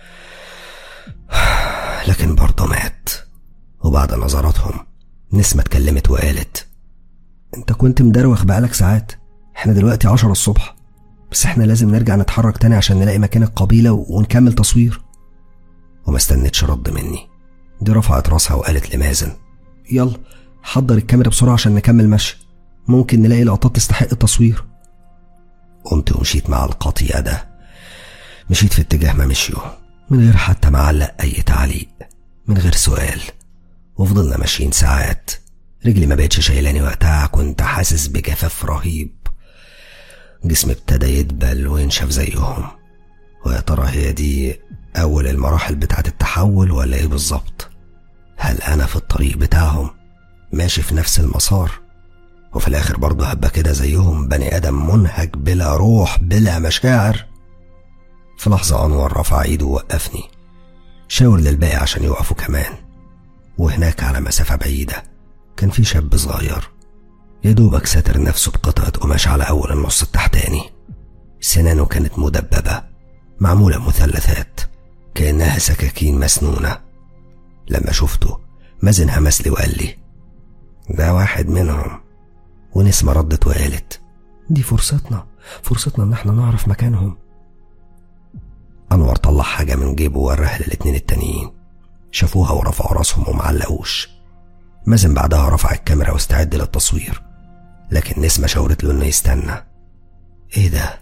لكن برضه مات وبعد نظراتهم نسمة اتكلمت وقالت انت كنت مدروخ بقالك ساعات احنا دلوقتي عشرة الصبح بس احنا لازم نرجع نتحرك تاني عشان نلاقي مكان القبيلة ونكمل تصوير وما استنتش رد مني دي رفعت راسها وقالت لمازن يلا حضر الكاميرا بسرعة عشان نكمل مشي ممكن نلاقي لقطات تستحق التصوير قمت ومشيت مع القطيع ده مشيت في اتجاه ما مشيوا من غير حتى ما علق أي تعليق من غير سؤال وفضلنا ماشيين ساعات رجلي ما بقتش شايلاني وقتها كنت حاسس بجفاف رهيب جسمي ابتدى يدبل وينشف زيهم ويا ترى هي دي أول المراحل بتاعت التحول ولا إيه بالظبط هل أنا في الطريق بتاعهم ماشي في نفس المسار وفي الآخر برضه هبقى كده زيهم بني آدم منهك بلا روح بلا مشاعر في لحظة أنور رفع إيده ووقفني شاور للباقي عشان يوقفوا كمان وهناك على مسافة بعيدة كان في شاب صغير يا دوبك ساتر نفسه بقطعة قماش على أول النص التحتاني سنانه كانت مدببة معمولة مثلثات كأنها سكاكين مسنونة لما شفته مازن همس لي وقال لي ده واحد منهم ونسمة ردت وقالت دي فرصتنا فرصتنا ان احنا نعرف مكانهم انور طلع حاجة من جيبه ووراها للاتنين التانيين شافوها ورفعوا راسهم ومعلقوش مازن بعدها رفع الكاميرا واستعد للتصوير لكن نسمة شاورت له انه يستنى ايه ده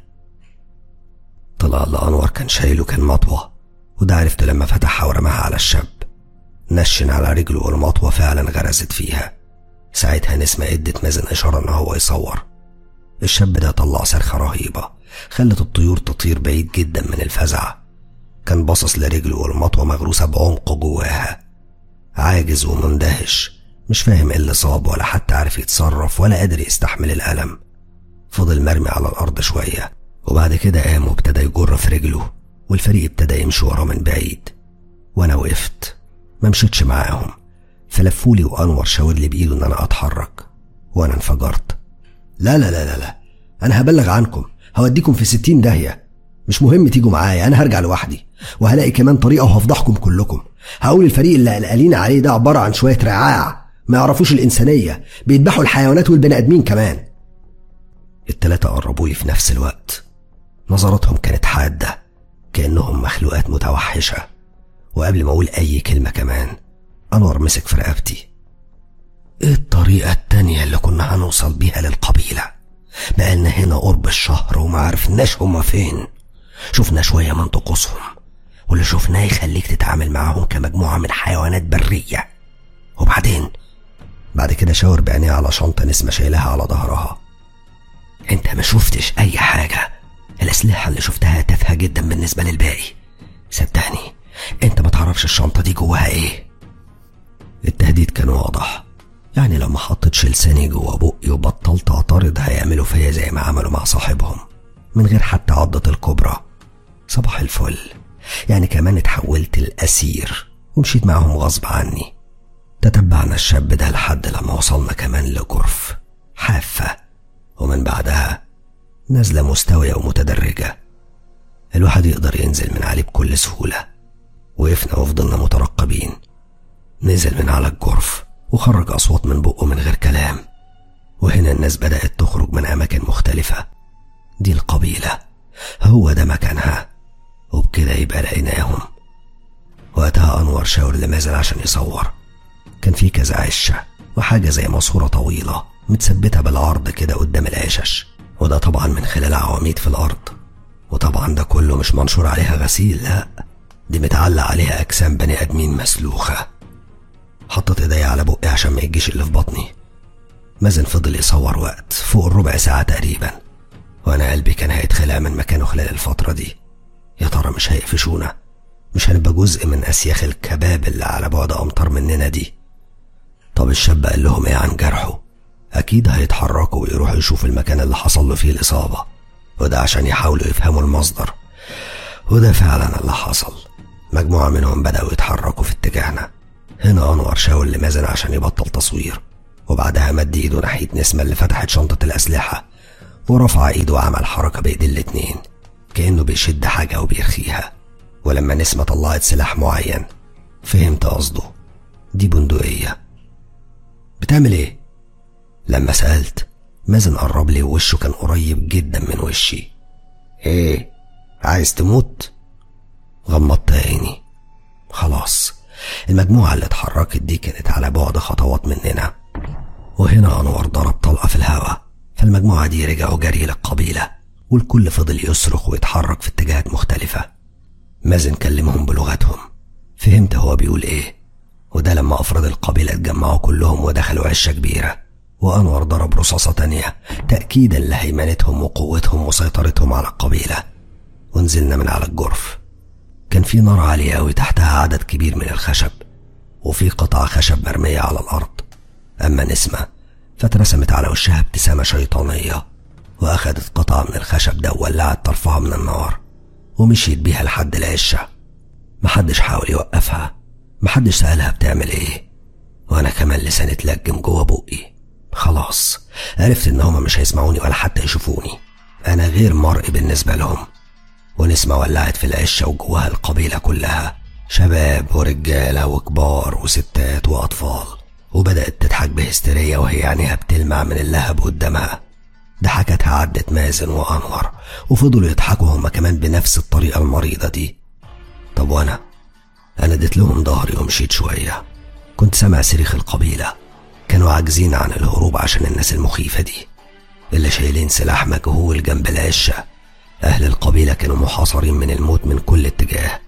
طلع اللي انور كان شايله كان مطوة وده عرفته لما فتحها ورماها على الشاب نشن على رجله والمطوة فعلا غرزت فيها ساعتها نسمة ادت مازن اشارة ان هو يصور الشاب ده طلع صرخة رهيبة خلت الطيور تطير بعيد جدا من الفزع كان باصص لرجله والمطوة مغروسة بعمق جواها عاجز ومندهش مش فاهم ايه اللي صاب ولا حتى عارف يتصرف ولا قادر يستحمل الألم فضل مرمي على الأرض شوية وبعد كده قام وابتدى يجر في رجله والفريق ابتدى يمشي وراه من بعيد وأنا وقفت ما مشيتش معاهم فلفولي وأنور شاور لي بإيده إن أنا أتحرك وأنا انفجرت لا لا لا لا لا أنا هبلغ عنكم هوديكم في ستين داهية مش مهم تيجوا معايا أنا هرجع لوحدي وهلاقي كمان طريقة وهفضحكم كلكم هقول الفريق اللي قلقانين عليه ده عبارة عن شوية رعاع ما يعرفوش الإنسانية بيذبحوا الحيوانات والبني آدمين كمان التلاتة قربوا لي في نفس الوقت نظراتهم كانت حادة كأنهم مخلوقات متوحشة وقبل ما أقول أي كلمة كمان أنور مسك في رقبتي ايه الطريقة التانية اللي كنا هنوصل بيها للقبيلة بقالنا هنا قرب الشهر وما عرفناش هما فين شفنا شوية من طقوسهم واللي شفناه يخليك تتعامل معاهم كمجموعة من حيوانات برية وبعدين بعد كده شاور بعينيه على شنطة نسمة شايلها على ظهرها انت ما شفتش اي حاجة الاسلحة اللي شفتها تافهة جدا بالنسبة للباقي صدقني انت ما تعرفش الشنطة دي جواها ايه التهديد كان واضح يعني لو ما حطيتش لساني جوا بقي وبطلت اعترض هيعملوا فيا زي ما عملوا مع صاحبهم من غير حتى عضة الكبرى صباح الفل يعني كمان اتحولت الأسير ومشيت معاهم غصب عني تتبعنا الشاب ده لحد لما وصلنا كمان لجرف حافة ومن بعدها نزلة مستوية ومتدرجة الواحد يقدر ينزل من عليه بكل سهولة وقفنا وفضلنا مترقبين نزل من على الجرف وخرج أصوات من بقه من غير كلام وهنا الناس بدأت تخرج من أماكن مختلفة دي القبيلة هو ده مكانها وبكده يبقى لقيناهم وقتها أنور شاور لمازن عشان يصور كان في كذا عشة وحاجة زي ماسورة طويلة متثبتة بالعرض كده قدام العشش وده طبعا من خلال عواميد في الأرض وطبعا ده كله مش منشور عليها غسيل لا دي متعلق عليها أجسام بني آدمين مسلوخة حطيت ايديا على بقي عشان ما يجيش اللي في بطني مازن فضل يصور وقت فوق الربع ساعة تقريبا وأنا قلبي كان هيتخلع من مكانه خلال الفترة دي يا ترى مش هيقفشونا مش هنبقى جزء من أسياخ الكباب اللي على بعد أمتار مننا دي طب الشاب قال لهم ايه عن جرحه أكيد هيتحركوا ويروحوا يشوفوا المكان اللي حصل له فيه الإصابة وده عشان يحاولوا يفهموا المصدر وده فعلا اللي حصل مجموعة منهم بدأوا يتحركوا في اتجاهنا هنا أنور شاور لمازن عشان يبطل تصوير وبعدها مد ايده ناحية نسمة اللي فتحت شنطة الأسلحة ورفع ايده وعمل حركة بإيد الاتنين كأنه بيشد حاجة وبيرخيها ولما نسمة طلعت سلاح معين فهمت قصده دي بندقية بتعمل ايه؟ لما سألت مازن قرب لي ووشه كان قريب جدا من وشي ايه عايز تموت؟ غمضت عيني خلاص المجموعة اللي اتحركت دي كانت على بعد خطوات مننا وهنا أنور ضرب طلقة في الهواء فالمجموعة دي رجعوا جري للقبيلة والكل فضل يصرخ ويتحرك في اتجاهات مختلفة مازن كلمهم بلغتهم فهمت هو بيقول ايه وده لما أفراد القبيلة اتجمعوا كلهم ودخلوا عشة كبيرة وأنور ضرب رصاصة تانية تأكيدا لهيمنتهم وقوتهم وسيطرتهم على القبيلة ونزلنا من على الجرف كان في نار عالية أوي تحتها عدد كبير من الخشب وفي قطع خشب مرمية على الأرض أما نسمة فاترسمت على وشها ابتسامة شيطانية وأخدت قطعة من الخشب ده وولعت طرفها من النار ومشيت بيها لحد العشة محدش حاول يوقفها محدش سألها بتعمل ايه وأنا كمان لساني اتلجم جوه بقي خلاص عرفت إن هما مش هيسمعوني ولا حتى يشوفوني أنا غير مرئي بالنسبة لهم ونسمة ولعت في العشة وجواها القبيلة كلها شباب ورجالة وكبار وستات وأطفال وبدأت تضحك بهستيريا وهي عينيها بتلمع من اللهب قدامها ضحكتها عدت مازن وأنور وفضلوا يضحكوا هما كمان بنفس الطريقة المريضة دي طب وأنا أنا اديت لهم ظهري ومشيت شوية كنت سامع صريخ القبيلة كانوا عاجزين عن الهروب عشان الناس المخيفة دي اللي شايلين سلاح مجهول جنب العشة أهل القبيلة كانوا محاصرين من الموت من كل اتجاه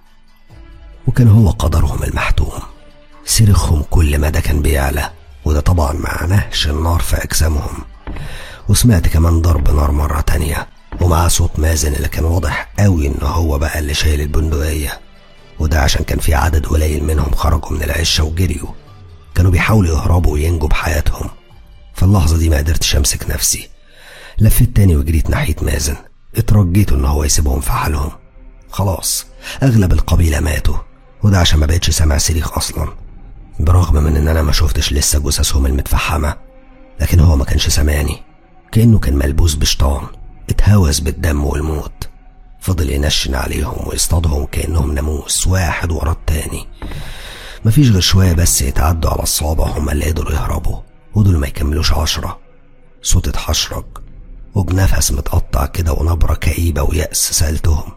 وكان هو قدرهم المحتوم صريخهم كل مدى كان بيعلى وده طبعا معناهش النار في أجسامهم وسمعت كمان ضرب نار مرة تانية ومع صوت مازن اللي كان واضح قوي إن هو بقى اللي شايل البندقية وده عشان كان في عدد قليل منهم خرجوا من العشة وجريوا كانوا بيحاولوا يهربوا وينجوا بحياتهم في اللحظة دي ما قدرتش أمسك نفسي لفيت تاني وجريت ناحية مازن اترجيت إن هو يسيبهم في حالهم خلاص أغلب القبيلة ماتوا وده عشان ما بقتش سامع صريخ أصلا برغم من إن أنا ما شفتش لسه جثثهم المتفحمة لكن هو ما كانش سامعني كأنه كان ملبوس بشطان اتهوس بالدم والموت فضل ينشن عليهم ويصطادهم كأنهم ناموس واحد ورا التاني مفيش غير شوية بس يتعدوا على الصوابع هما اللي قدروا يهربوا ودول ما يكملوش عشرة صوت اتحشرج وبنفس متقطع كده ونبرة كئيبة ويأس سألتهم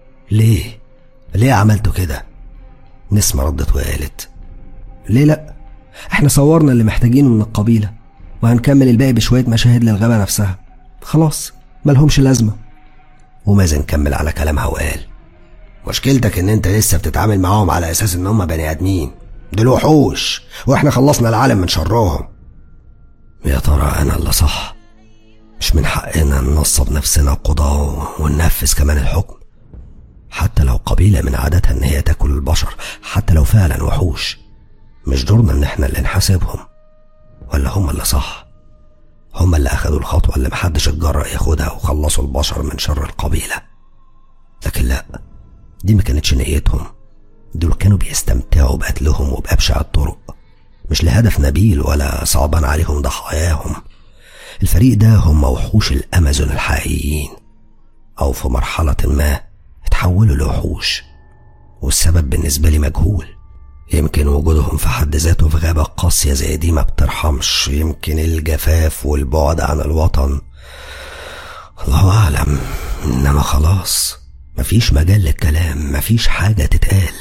ليه؟ ليه عملتوا كده؟ نسمة ردت وقالت ليه لأ؟ احنا صورنا اللي محتاجينه من القبيلة وهنكمل الباقي بشوية مشاهد للغابة نفسها خلاص ملهمش لازمة ومازن كمل على كلامها وقال مشكلتك ان انت لسه بتتعامل معاهم على اساس ان هم بني ادمين دول وحوش واحنا خلصنا العالم من شرهم يا ترى انا اللي صح مش من حقنا ننصب نفسنا قضاة وننفذ كمان الحكم حتى لو قبيلة من عاداتها ان هي تاكل البشر حتى لو فعلا وحوش مش دورنا ان احنا اللي نحاسبهم ولا هم اللي صح هم اللي اخدوا الخطوة اللي محدش اتجرأ ياخدها وخلصوا البشر من شر القبيلة لكن لا دي ما كانتش نيتهم دول كانوا بيستمتعوا بقتلهم وبأبشع الطرق مش لهدف نبيل ولا صعبان عليهم ضحاياهم الفريق ده هم وحوش الأمازون الحقيقيين أو في مرحلة ما اتحولوا لوحوش والسبب بالنسبة لي مجهول يمكن وجودهم في حد ذاته في غابة قاسية زي دي ما بترحمش يمكن الجفاف والبعد عن الوطن الله أعلم إنما خلاص مفيش مجال للكلام مفيش حاجة تتقال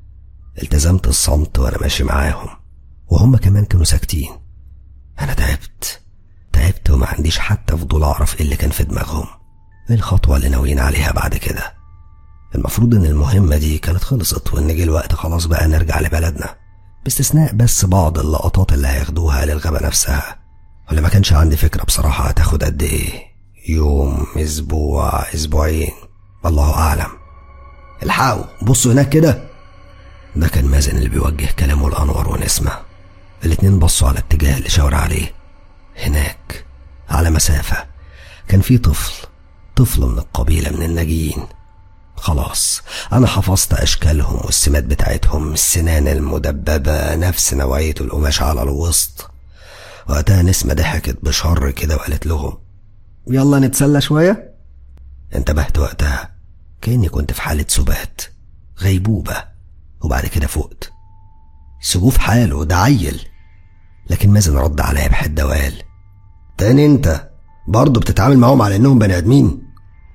التزمت الصمت وأنا ماشي معاهم وهم كمان كانوا ساكتين أنا تعبت تعبت وما عنديش حتى فضول أعرف إيه اللي كان في دماغهم إيه الخطوة اللي ناويين عليها بعد كده المفروض إن المهمة دي كانت خلصت وإن جه الوقت خلاص بقى نرجع لبلدنا باستثناء بس بعض اللقطات اللي هياخدوها للغابة نفسها ولا ما كانش عندي فكرة بصراحة هتاخد قد إيه يوم أسبوع أسبوعين الله أعلم الحقوا بصوا هناك كده ده كان مازن اللي بيوجه كلامه لأنور ونسمة الاتنين بصوا على الاتجاه اللي شاور عليه هناك على مسافة كان في طفل طفل من القبيلة من الناجيين خلاص أنا حفظت أشكالهم والسمات بتاعتهم السنان المدببة نفس نوعية القماش على الوسط وقتها نسمة ضحكت بشر كده وقالت لهم يلا نتسلى شوية انتبهت وقتها كأني كنت في حالة سبات غيبوبة وبعد كده فقت سيبوه في حاله ده عيل لكن مازن رد عليا بحدة وقال تاني انت برضه بتتعامل معاهم على انهم بني ادمين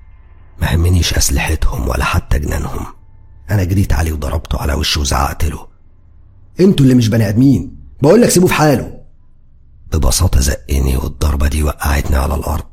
ما همنيش اسلحتهم ولا حتى جنانهم انا جريت عليه وضربته على وشه وزعقت له انتوا اللي مش بني ادمين بقول لك سيبوه في حاله ببساطة زقني والضربة دي وقعتني على الأرض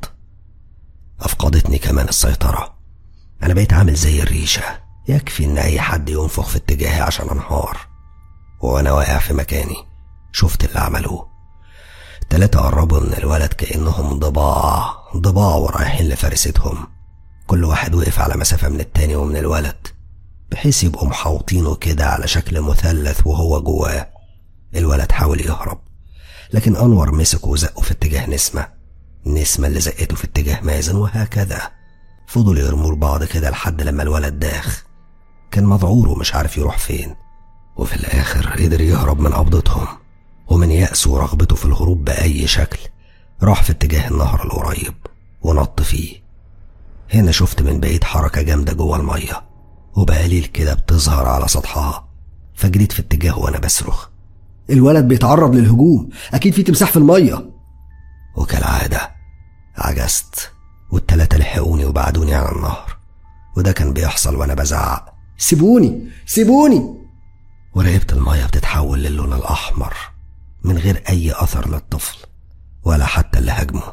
أفقدتني كمان السيطرة أنا بقيت عامل زي الريشة يكفي إن أي حد ينفخ في اتجاهي عشان أنهار وأنا واقع في مكاني شفت اللي عملوه التلاتة قربوا من الولد كأنهم ضباع ضباع ورايحين لفرستهم كل واحد وقف على مسافة من التاني ومن الولد بحيث يبقوا محاوطينه كده على شكل مثلث وهو جواه الولد حاول يهرب لكن أنور مسكه وزقه في اتجاه نسمة نسمة اللي زقته في اتجاه مازن وهكذا فضلوا يرموا لبعض كده لحد لما الولد داخ كان مذعور ومش عارف يروح فين وفي الآخر قدر يهرب من قبضتهم ومن يأسه ورغبته في الهروب بأي شكل راح في اتجاه النهر القريب ونط فيه هنا شفت من بعيد حركة جامدة جوه المية وبقليل كده بتظهر على سطحها فجريت في اتجاهه وأنا بصرخ الولد بيتعرض للهجوم اكيد في تمساح في المية وكالعادة عجزت والتلاتة لحقوني وبعدوني على النهر وده كان بيحصل وأنا بزعق سيبوني سيبوني وراقبت المية بتتحول للون الأحمر من غير أي أثر للطفل ولا حتى اللي هاجمه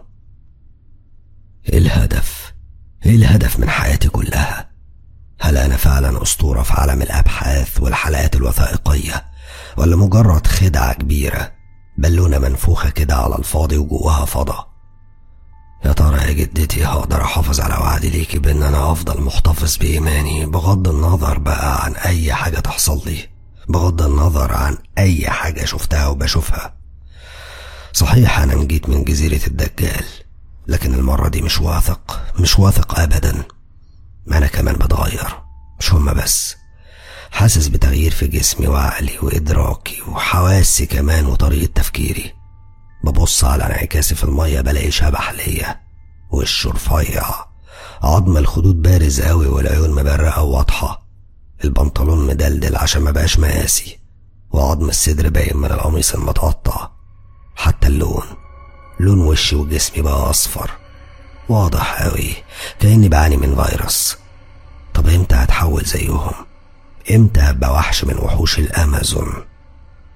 إيه الهدف؟ إيه الهدف من حياتي كلها؟ هل أنا فعلا أسطورة في عالم الأبحاث والحلقات الوثائقية ولا مجرد خدعة كبيرة بالونة منفوخة كده على الفاضي وجواها فضا يا ترى يا جدتي هقدر أحافظ على وعدي ليكي بإن أنا أفضل محتفظ بإيماني بغض النظر بقى عن أي حاجة تحصل لي بغض النظر عن أي حاجة شفتها وبشوفها صحيح أنا نجيت من جزيرة الدجال لكن المرة دي مش واثق مش واثق أبدا ما أنا كمان بتغير مش هما بس حاسس بتغيير في جسمي وعقلي وإدراكي وحواسي كمان وطريقة تفكيري ببص على انعكاسي في المية بلاقي شبح ليا وشه رفيع عظم الخدود بارز قوي والعيون مبرقة وواضحة البنطلون مدلدل عشان ما بقاش مقاسي وعظم الصدر باين من القميص المتقطع حتى اللون لون وشي وجسمي بقى أصفر واضح قوي كأني بعاني من فيروس طب امتى هتحول زيهم امتى هبقى وحش من وحوش الأمازون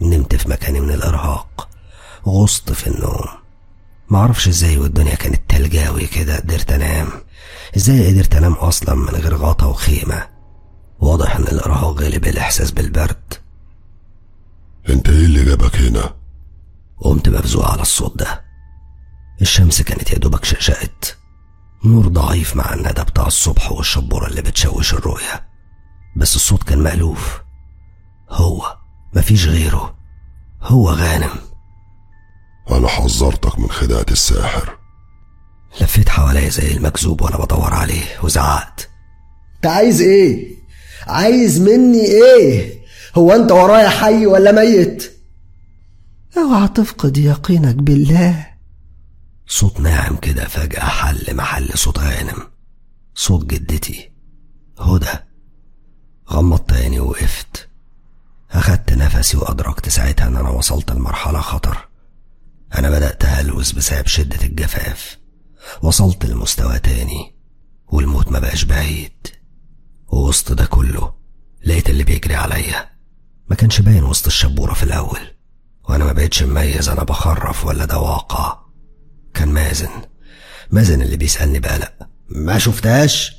نمت في مكاني من الإرهاق غصت في النوم معرفش ازاي والدنيا كانت تلجاوي كده قدرت انام ازاي قدرت انام اصلا من غير غطا وخيمة واضح ان الارهاق غلب الاحساس بالبرد انت ايه اللي جابك هنا قمت مفزوع على الصوت ده الشمس كانت يا دوبك شقشقت نور ضعيف مع الندى بتاع الصبح والشبورة اللي بتشوش الرؤية بس الصوت كان مألوف هو مفيش غيره هو غانم انا حذرتك من خداعة الساحر لفيت حواليا زي المكذوب وانا بدور عليه وزعقت انت عايز ايه عايز مني ايه هو انت ورايا حي ولا ميت اوعى تفقد يقينك بالله صوت ناعم كده فجأة حل محل صوت غانم صوت جدتي هدى غمضت عيني ووقفت أخدت نفسي وأدركت ساعتها إن أنا وصلت لمرحلة خطر أنا بدأت أهلوس بسبب شدة الجفاف وصلت لمستوى تاني والموت ما بقاش بعيد ووسط ده كله لقيت اللي بيجري عليا ما كانش باين وسط الشبورة في الأول وأنا ما بقتش مميز أنا بخرف ولا ده واقع كان مازن مازن اللي بيسألني بقلق ما شفتهاش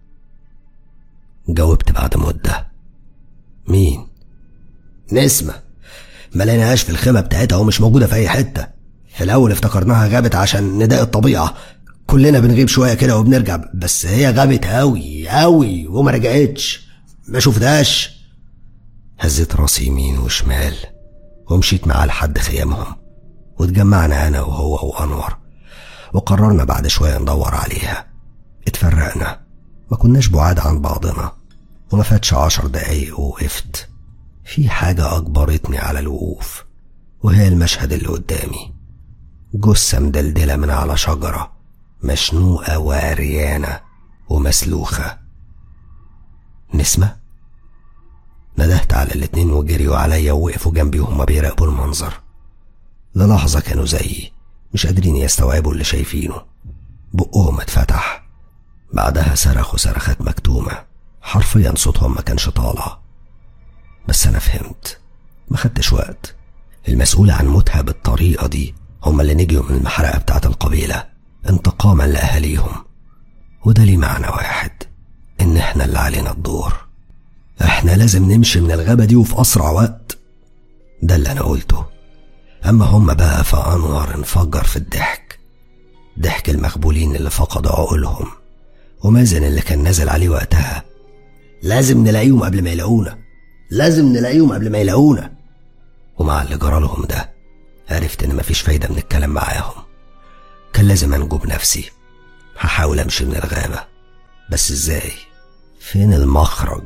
جاوبت بعد مدة مين؟ نسمة ما لقيناهاش في الخيمة بتاعتها ومش موجودة في أي حتة في الأول افتكرناها غابت عشان نداء الطبيعة كلنا بنغيب شوية كده وبنرجع بس هي غابت أوي أوي وما رجعتش ما شفتهاش هزيت راسي يمين وشمال ومشيت معاه لحد خيامهم واتجمعنا أنا وهو وأنور وقررنا بعد شوية ندور عليها اتفرقنا ما كناش بعاد عن بعضنا وما فاتش عشر دقايق ووقفت في حاجة أجبرتني على الوقوف وهي المشهد اللي قدامي جثة مدلدلة من على شجرة مشنوقة وعريانة ومسلوخة نسمة ندهت على الاتنين وجريوا عليا ووقفوا جنبي وهما بيراقبوا المنظر للحظة كانوا زيي مش قادرين يستوعبوا اللي شايفينه بقهم اتفتح بعدها صرخوا صرخات مكتومة حرفيا صوتهم ما كانش طالع بس أنا فهمت ما خدتش وقت المسؤول عن موتها بالطريقة دي هم اللي نجوا من المحرقة بتاعة القبيلة انتقاما لأهاليهم وده ليه معنى واحد إن إحنا اللي علينا الدور إحنا لازم نمشي من الغابة دي وفي أسرع وقت ده اللي أنا قلته أما هم بقى فأنور انفجر في الضحك ضحك المخبولين اللي فقدوا عقولهم ومازن اللي كان نازل عليه وقتها لازم نلاقيهم قبل ما يلاقونا لازم نلاقيهم قبل ما يلاقونا ومع اللي جرالهم ده عرفت إن مفيش فايدة من الكلام معاهم كان لازم أنجو بنفسي هحاول أمشي من الغابة بس إزاي؟ فين المخرج؟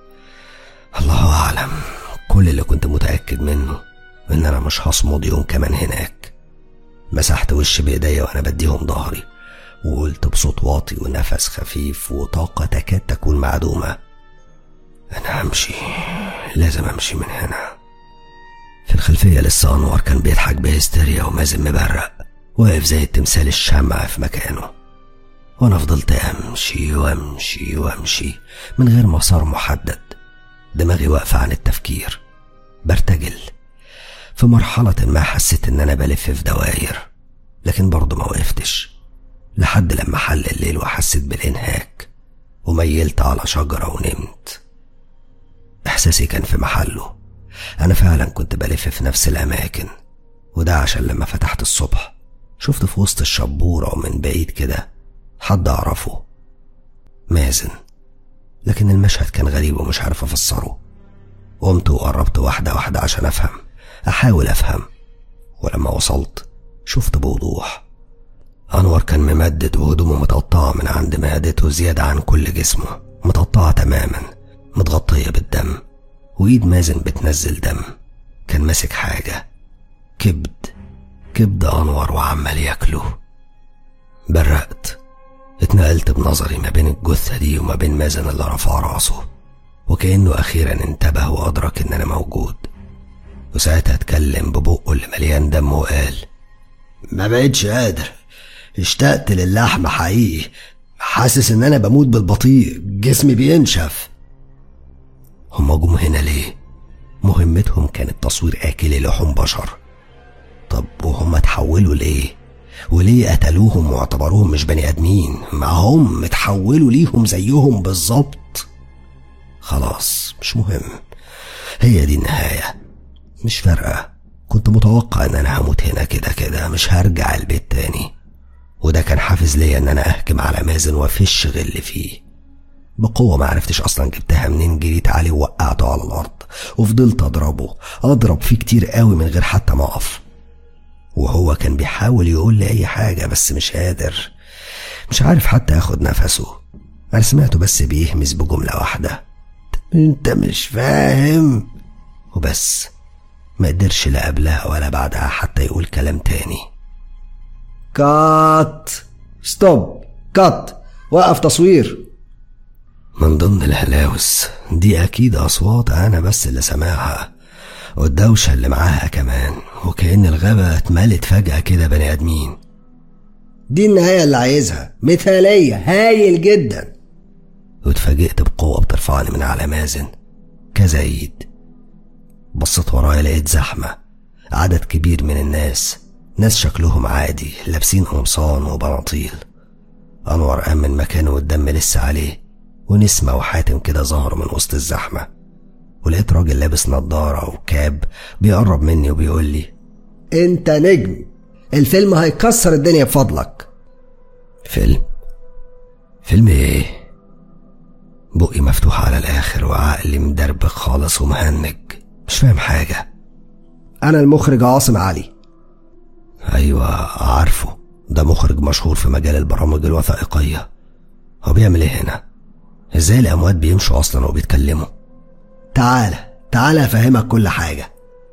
الله أعلم كل اللي كنت متأكد منه إن أنا مش هصمد يوم كمان هناك مسحت وشي بإيديا وأنا بديهم ظهري وقلت بصوت واطي ونفس خفيف وطاقة تكاد تكون معدومة أنا همشي لازم أمشي من هنا في الخلفية لسه أنور كان بيضحك بهستيريا ومازن مبرق واقف زي التمثال الشمع في مكانه وأنا فضلت أمشي وأمشي وأمشي من غير مسار محدد دماغي واقفة عن التفكير برتجل في مرحلة ما حسيت إن أنا بلف في دواير لكن برضه ما وقفتش لحد لما حل الليل وحسيت بالإنهاك وميلت على شجرة ونمت إحساسي كان في محله أنا فعلا كنت بلف في نفس الأماكن وده عشان لما فتحت الصبح شفت في وسط الشبورة ومن بعيد كده حد أعرفه مازن لكن المشهد كان غريب ومش عارف أفسره قمت وقربت واحدة واحدة عشان أفهم أحاول أفهم ولما وصلت شفت بوضوح أنور كان ممدد وهدومه متقطعة من عند معدته زيادة عن كل جسمه متقطعة تماما متغطية بالدم وإيد مازن بتنزل دم كان ماسك حاجة كبد كبد أنور وعمال ياكله برقت اتنقلت بنظري ما بين الجثة دي وما بين مازن اللي رفع راسه وكأنه أخيرا انتبه وأدرك إن أنا موجود وساعتها اتكلم ببقه اللي مليان دم وقال ما بقتش قادر اشتقت للحم حقيقي حاسس ان انا بموت بالبطيء جسمي بينشف هما جم هنا ليه مهمتهم كانت تصوير آكل لحوم بشر طب وهم اتحولوا ليه؟ وليه قتلوهم واعتبروهم مش بني آدمين؟ ما هم اتحولوا ليهم زيهم بالظبط خلاص مش مهم هي دي النهاية مش فارقة كنت متوقع ان انا هموت هنا كده كده مش هرجع البيت تاني وده كان حافز ليا ان انا اهجم على مازن وافش غل فيه بقوة ما عرفتش اصلا جبتها منين جريت عليه ووقعته على الارض وفضلت اضربه اضرب فيه كتير قوي من غير حتى ما اقف وهو كان بيحاول يقول لي اي حاجة بس مش قادر مش عارف حتى اخد نفسه انا سمعته بس بيهمس بجملة واحدة انت مش فاهم وبس ما قدرش لا قبلها ولا بعدها حتى يقول كلام تاني كات ستوب كات وقف تصوير من ضمن الهلاوس دي أكيد أصوات أنا بس اللي سامعها والدوشة اللي معاها كمان وكأن الغابة اتملت فجأة كده بني آدمين دي النهاية اللي عايزها مثالية هايل جدا واتفاجئت بقوة بترفعني من على مازن كذا ايد بصيت ورايا لقيت زحمة عدد كبير من الناس ناس شكلهم عادي لابسين قمصان وبناطيل أنور قام من مكانه والدم لسه عليه ونسمة وحاتم كده ظهروا من وسط الزحمة ولقيت راجل لابس نضارة وكاب بيقرب مني وبيقول لي انت نجم الفيلم هيكسر الدنيا بفضلك فيلم فيلم ايه بقي مفتوح على الاخر وعقلي مدربك خالص ومهنج مش فاهم حاجة انا المخرج عاصم علي ايوه عارفه ده مخرج مشهور في مجال البرامج الوثائقية هو بيعمل ايه هنا ازاي الاموات بيمشوا اصلا وبيتكلموا تعالى تعالى افهمك كل حاجة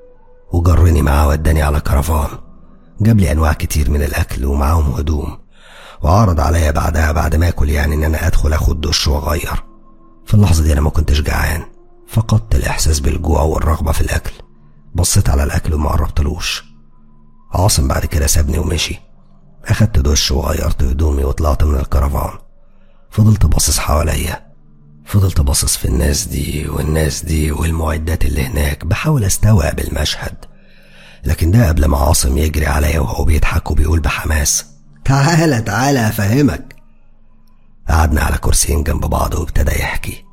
وجرني معاه وداني على كرفان جاب لي انواع كتير من الاكل ومعاهم هدوم وعرض عليا بعدها بعد ما اكل يعني ان انا ادخل اخد دش واغير في اللحظه دي انا ما كنتش جعان فقدت الاحساس بالجوع والرغبه في الاكل بصيت على الاكل وما قربتلوش عاصم بعد كده سابني ومشي اخدت دش وغيرت هدومي وطلعت من الكرفان فضلت باصص حواليا فضلت باصص في الناس دي والناس دي والمعدات اللي هناك بحاول استوعب المشهد لكن ده قبل ما عاصم يجري عليا وهو بيضحك وبيقول بحماس تعالى تعالى افهمك قعدنا على كرسيين جنب بعض وابتدى يحكي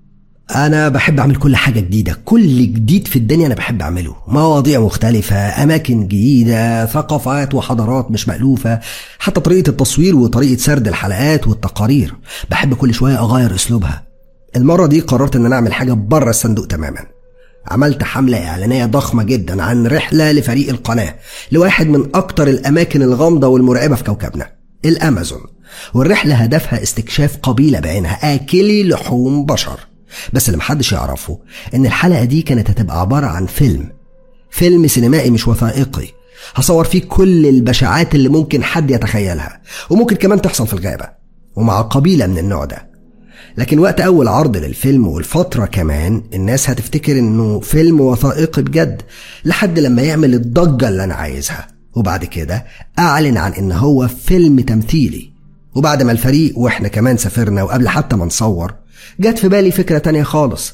انا بحب اعمل كل حاجه جديده كل جديد في الدنيا انا بحب اعمله مواضيع مختلفه اماكن جديده ثقافات وحضارات مش مالوفه حتى طريقه التصوير وطريقه سرد الحلقات والتقارير بحب كل شويه اغير اسلوبها المره دي قررت ان انا اعمل حاجه بره الصندوق تماما عملت حملة إعلانية ضخمة جدا عن رحلة لفريق القناة لواحد من أكتر الأماكن الغامضة والمرعبة في كوكبنا الأمازون والرحلة هدفها استكشاف قبيلة بعينها آكلي لحوم بشر بس اللي محدش يعرفه إن الحلقة دي كانت هتبقى عبارة عن فيلم فيلم سينمائي مش وثائقي هصور فيه كل البشاعات اللي ممكن حد يتخيلها وممكن كمان تحصل في الغابة ومع قبيلة من النوع ده لكن وقت أول عرض للفيلم والفترة كمان الناس هتفتكر إنه فيلم وثائقي بجد لحد لما يعمل الضجة اللي أنا عايزها وبعد كده أعلن عن إن هو فيلم تمثيلي وبعد ما الفريق وإحنا كمان سافرنا وقبل حتى ما نصور جت في بالي فكرة تانية خالص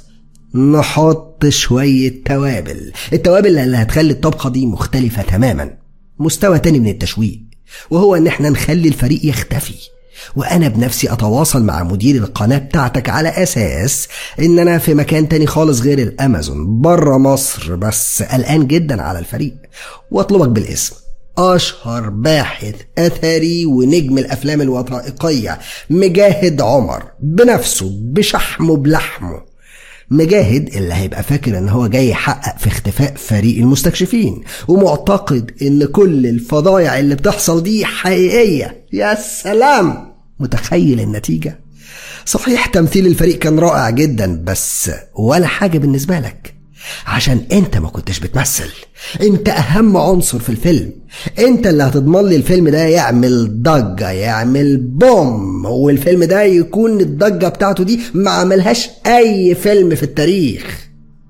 نحط شوية توابل التوابل اللي هتخلي الطبخة دي مختلفة تماما مستوى تاني من التشويق وهو إن إحنا نخلي الفريق يختفي وانا بنفسي اتواصل مع مدير القناه بتاعتك على اساس ان انا في مكان تاني خالص غير الامازون بره مصر بس قلقان جدا على الفريق واطلبك بالاسم اشهر باحث اثري ونجم الافلام الوثائقيه مجاهد عمر بنفسه بشحمه بلحمه مجاهد اللي هيبقى فاكر ان هو جاي يحقق في اختفاء فريق المستكشفين ومعتقد ان كل الفضايع اللي بتحصل دي حقيقيه يا سلام متخيل النتيجه صحيح تمثيل الفريق كان رائع جدا بس ولا حاجه بالنسبه لك عشان انت ما كنتش بتمثل انت اهم عنصر في الفيلم انت اللي هتضمن لي الفيلم ده يعمل ضجة يعمل بوم والفيلم ده يكون الضجة بتاعته دي ما عملهاش اي فيلم في التاريخ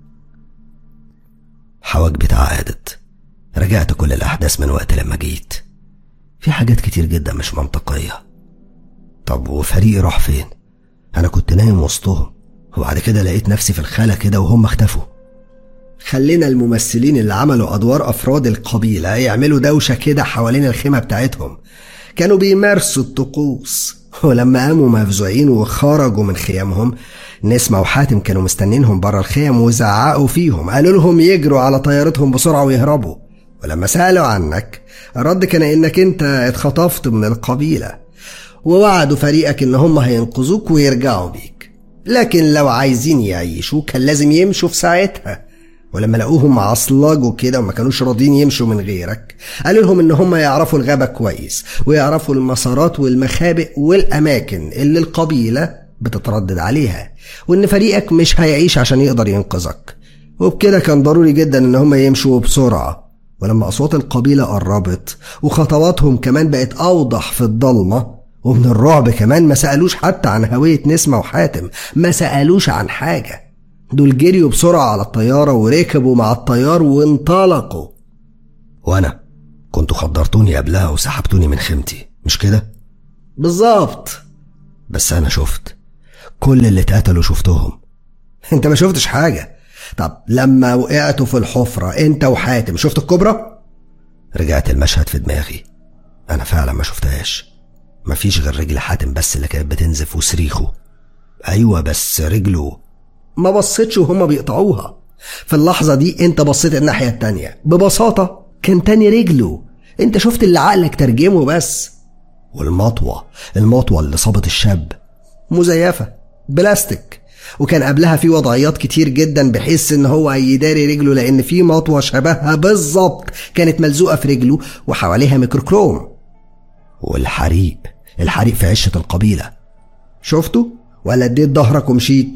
حواجبي اتعقدت رجعت كل الأحداث من وقت لما جيت في حاجات كتير جدا مش منطقية طب وفريقي راح فين؟ أنا كنت نايم وسطهم وبعد كده لقيت نفسي في الخلا كده وهم اختفوا خلينا الممثلين اللي عملوا أدوار أفراد القبيلة يعملوا دوشة كده حوالين الخيمة بتاعتهم كانوا بيمارسوا الطقوس ولما قاموا مفزوعين وخرجوا من خيامهم نسمة وحاتم كانوا مستنينهم بره الخيم وزعقوا فيهم قالوا لهم يجروا على طيارتهم بسرعة ويهربوا ولما سألوا عنك الرد كان إنك أنت اتخطفت من القبيلة ووعدوا فريقك إن هم هينقذوك ويرجعوا بيك لكن لو عايزين يعيشوا كان لازم يمشوا في ساعتها ولما لقوهم عصلجوا كده وما كانوش راضيين يمشوا من غيرك قالوا لهم ان هم يعرفوا الغابة كويس ويعرفوا المسارات والمخابئ والاماكن اللي القبيلة بتتردد عليها وان فريقك مش هيعيش عشان يقدر ينقذك وبكده كان ضروري جدا ان هم يمشوا بسرعة ولما اصوات القبيلة قربت وخطواتهم كمان بقت اوضح في الضلمة ومن الرعب كمان ما سألوش حتى عن هوية نسمة وحاتم ما سألوش عن حاجة دول جريوا بسرعة على الطيارة وركبوا مع الطيار وانطلقوا وأنا كنتوا خدرتوني قبلها وسحبتوني من خيمتي مش كده؟ بالظبط بس أنا شفت كل اللي اتقتلوا شفتهم انت ما شفتش حاجة طب لما وقعتوا في الحفرة انت وحاتم شفت الكبرى؟ رجعت المشهد في دماغي أنا فعلا ما شفتهاش مفيش غير رجل حاتم بس اللي كانت بتنزف وصريخه أيوة بس رجله ما بصيتش وهما بيقطعوها في اللحظة دي انت بصيت الناحية التانية ببساطة كان تاني رجله انت شفت اللي عقلك ترجمه بس والمطوة المطوة اللي صابت الشاب مزيفة بلاستيك وكان قبلها في وضعيات كتير جدا بحيث ان هو يداري رجله لان في مطوة شبهها بالظبط كانت ملزوقة في رجله وحواليها ميكروكروم والحريق الحريق في عشة القبيلة شفته ولا اديت ظهرك ومشيت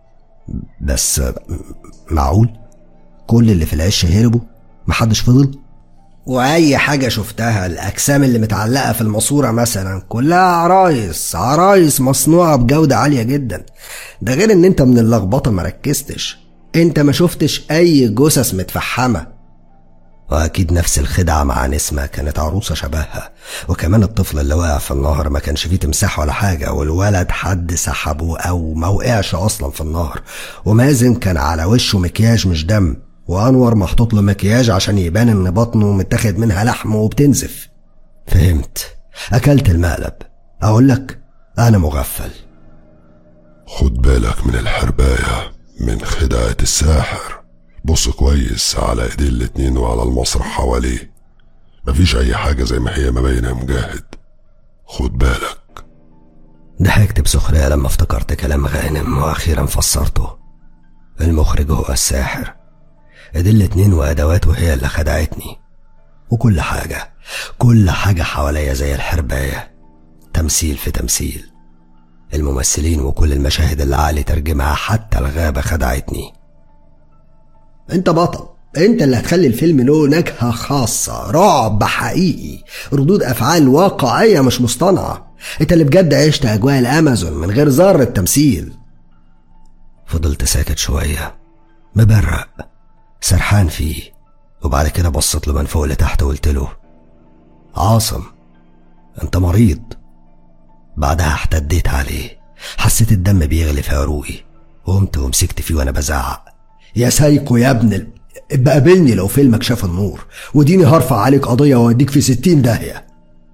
بس معقول كل اللي في العش هربوا محدش فضل واي حاجه شفتها الاجسام اللي متعلقه في الماسوره مثلا كلها عرايس عرايس مصنوعه بجوده عاليه جدا ده غير ان انت من اللخبطه ما ركزتش انت ما شفتش اي جثث متفحمه واكيد نفس الخدعه مع نسمه كانت عروسه شبهها وكمان الطفل اللي وقع في النهر ما كانش فيه تمساح ولا حاجه والولد حد سحبه او ما وقعش اصلا في النهر ومازن كان على وشه مكياج مش دم وانور محطوط له مكياج عشان يبان ان بطنه متاخد منها لحم وبتنزف فهمت اكلت المقلب اقول لك انا مغفل خد بالك من الحرباية من خدعة الساحر بص كويس على ايدين الاتنين وعلى المسرح حواليه مفيش اي حاجة زي ما هي مبينة يا مجاهد خد بالك ضحكت بسخرية لما افتكرت كلام غانم واخيرا فسرته المخرج هو الساحر ايدين الاتنين وادواته هي اللي خدعتني وكل حاجة كل حاجة حواليا زي الحرباية تمثيل في تمثيل الممثلين وكل المشاهد اللي عقلي ترجمها حتى الغابة خدعتني انت بطل انت اللي هتخلي الفيلم له نكهة خاصة رعب حقيقي ردود افعال واقعية مش مصطنعة انت اللي بجد عشت اجواء الامازون من غير ذرة تمثيل فضلت ساكت شوية مبرق سرحان فيه وبعد كده بصيت له من فوق لتحت وقلت له عاصم انت مريض بعدها احتديت عليه حسيت الدم بيغلي في عروقي قمت ومسكت فيه وانا بزعق يا سايكو يا ابن ال... ابقى قابلني لو فيلمك شاف النور وديني هرفع عليك قضية واديك في ستين داهية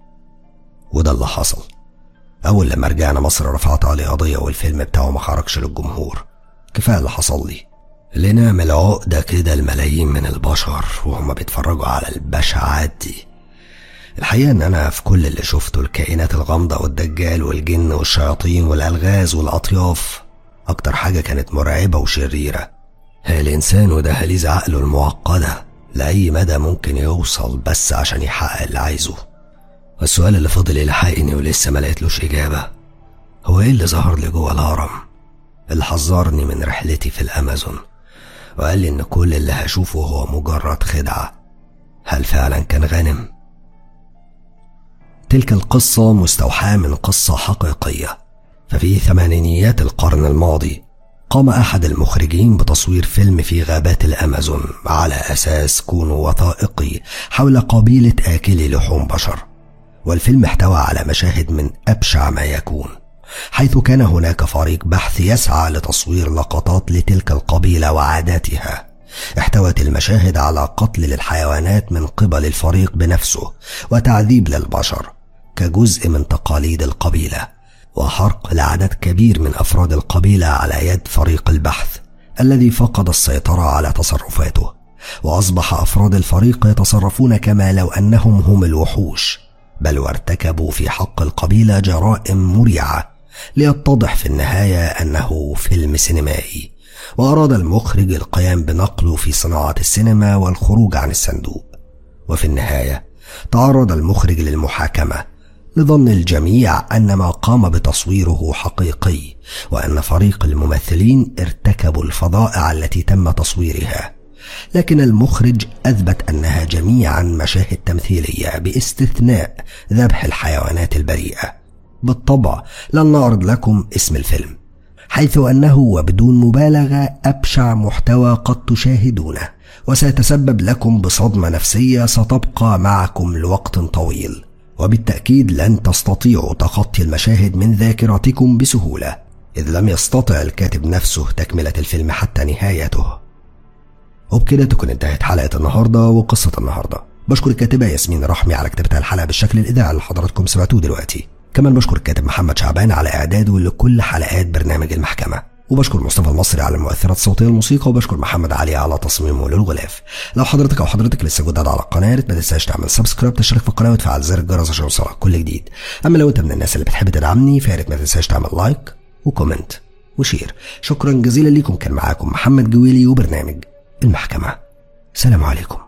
وده اللي حصل أول لما رجعنا مصر رفعت عليه قضية والفيلم بتاعه ما خرجش للجمهور كفاية اللي حصل لي لنعمل عقدة كده الملايين من البشر وهم بيتفرجوا على البشعات دي الحقيقة إن أنا في كل اللي شفته الكائنات الغامضة والدجال والجن والشياطين والألغاز والأطياف أكتر حاجة كانت مرعبة وشريرة هي الإنسان ودهاليز عقله المعقدة لأي مدى ممكن يوصل بس عشان يحقق اللي عايزه والسؤال اللي فضل يلحقني ولسه ما لقيتلوش إجابة هو إيه اللي ظهر لي جوه الهرم اللي حذرني من رحلتي في الأمازون وقال لي إن كل اللي هشوفه هو مجرد خدعة هل فعلا كان غانم؟ تلك القصة مستوحاة من قصة حقيقية ففي ثمانينيات القرن الماضي قام أحد المخرجين بتصوير فيلم في غابات الأمازون على أساس كونه وثائقي حول قبيلة آكلي لحوم بشر والفيلم احتوى على مشاهد من أبشع ما يكون حيث كان هناك فريق بحث يسعى لتصوير لقطات لتلك القبيلة وعاداتها احتوت المشاهد على قتل للحيوانات من قبل الفريق بنفسه وتعذيب للبشر كجزء من تقاليد القبيله وحرق لعدد كبير من افراد القبيله على يد فريق البحث الذي فقد السيطره على تصرفاته واصبح افراد الفريق يتصرفون كما لو انهم هم الوحوش بل وارتكبوا في حق القبيله جرائم مريعه ليتضح في النهايه انه فيلم سينمائي واراد المخرج القيام بنقله في صناعه السينما والخروج عن الصندوق وفي النهايه تعرض المخرج للمحاكمه لظن الجميع ان ما قام بتصويره حقيقي وان فريق الممثلين ارتكبوا الفظائع التي تم تصويرها لكن المخرج اثبت انها جميعا مشاهد تمثيليه باستثناء ذبح الحيوانات البريئه بالطبع لن نعرض لكم اسم الفيلم حيث انه وبدون مبالغه ابشع محتوى قد تشاهدونه وسيتسبب لكم بصدمه نفسيه ستبقى معكم لوقت طويل وبالتاكيد لن تستطيعوا تخطي المشاهد من ذاكرتكم بسهوله اذ لم يستطع الكاتب نفسه تكمله الفيلم حتى نهايته وبكده تكون انتهت حلقه النهارده وقصه النهارده بشكر الكاتبه ياسمين رحمي على كتابه الحلقه بالشكل الاذاعي اللي حضراتكم سمعتوه دلوقتي كمان بشكر الكاتب محمد شعبان على اعداده لكل حلقات برنامج المحكمه وبشكر مصطفى المصري على المؤثرات الصوتيه الموسيقى وبشكر محمد علي على تصميمه للغلاف لو حضرتك او حضرتك لسه جداد على القناه ما تنساش تعمل سبسكرايب تشترك في القناه وتفعل زر الجرس عشان يوصلك كل جديد اما لو انت من الناس اللي بتحب تدعمني فيا ريت ما تنساش تعمل لايك وكومنت وشير شكرا جزيلا ليكم كان معاكم محمد جويلي وبرنامج المحكمه سلام عليكم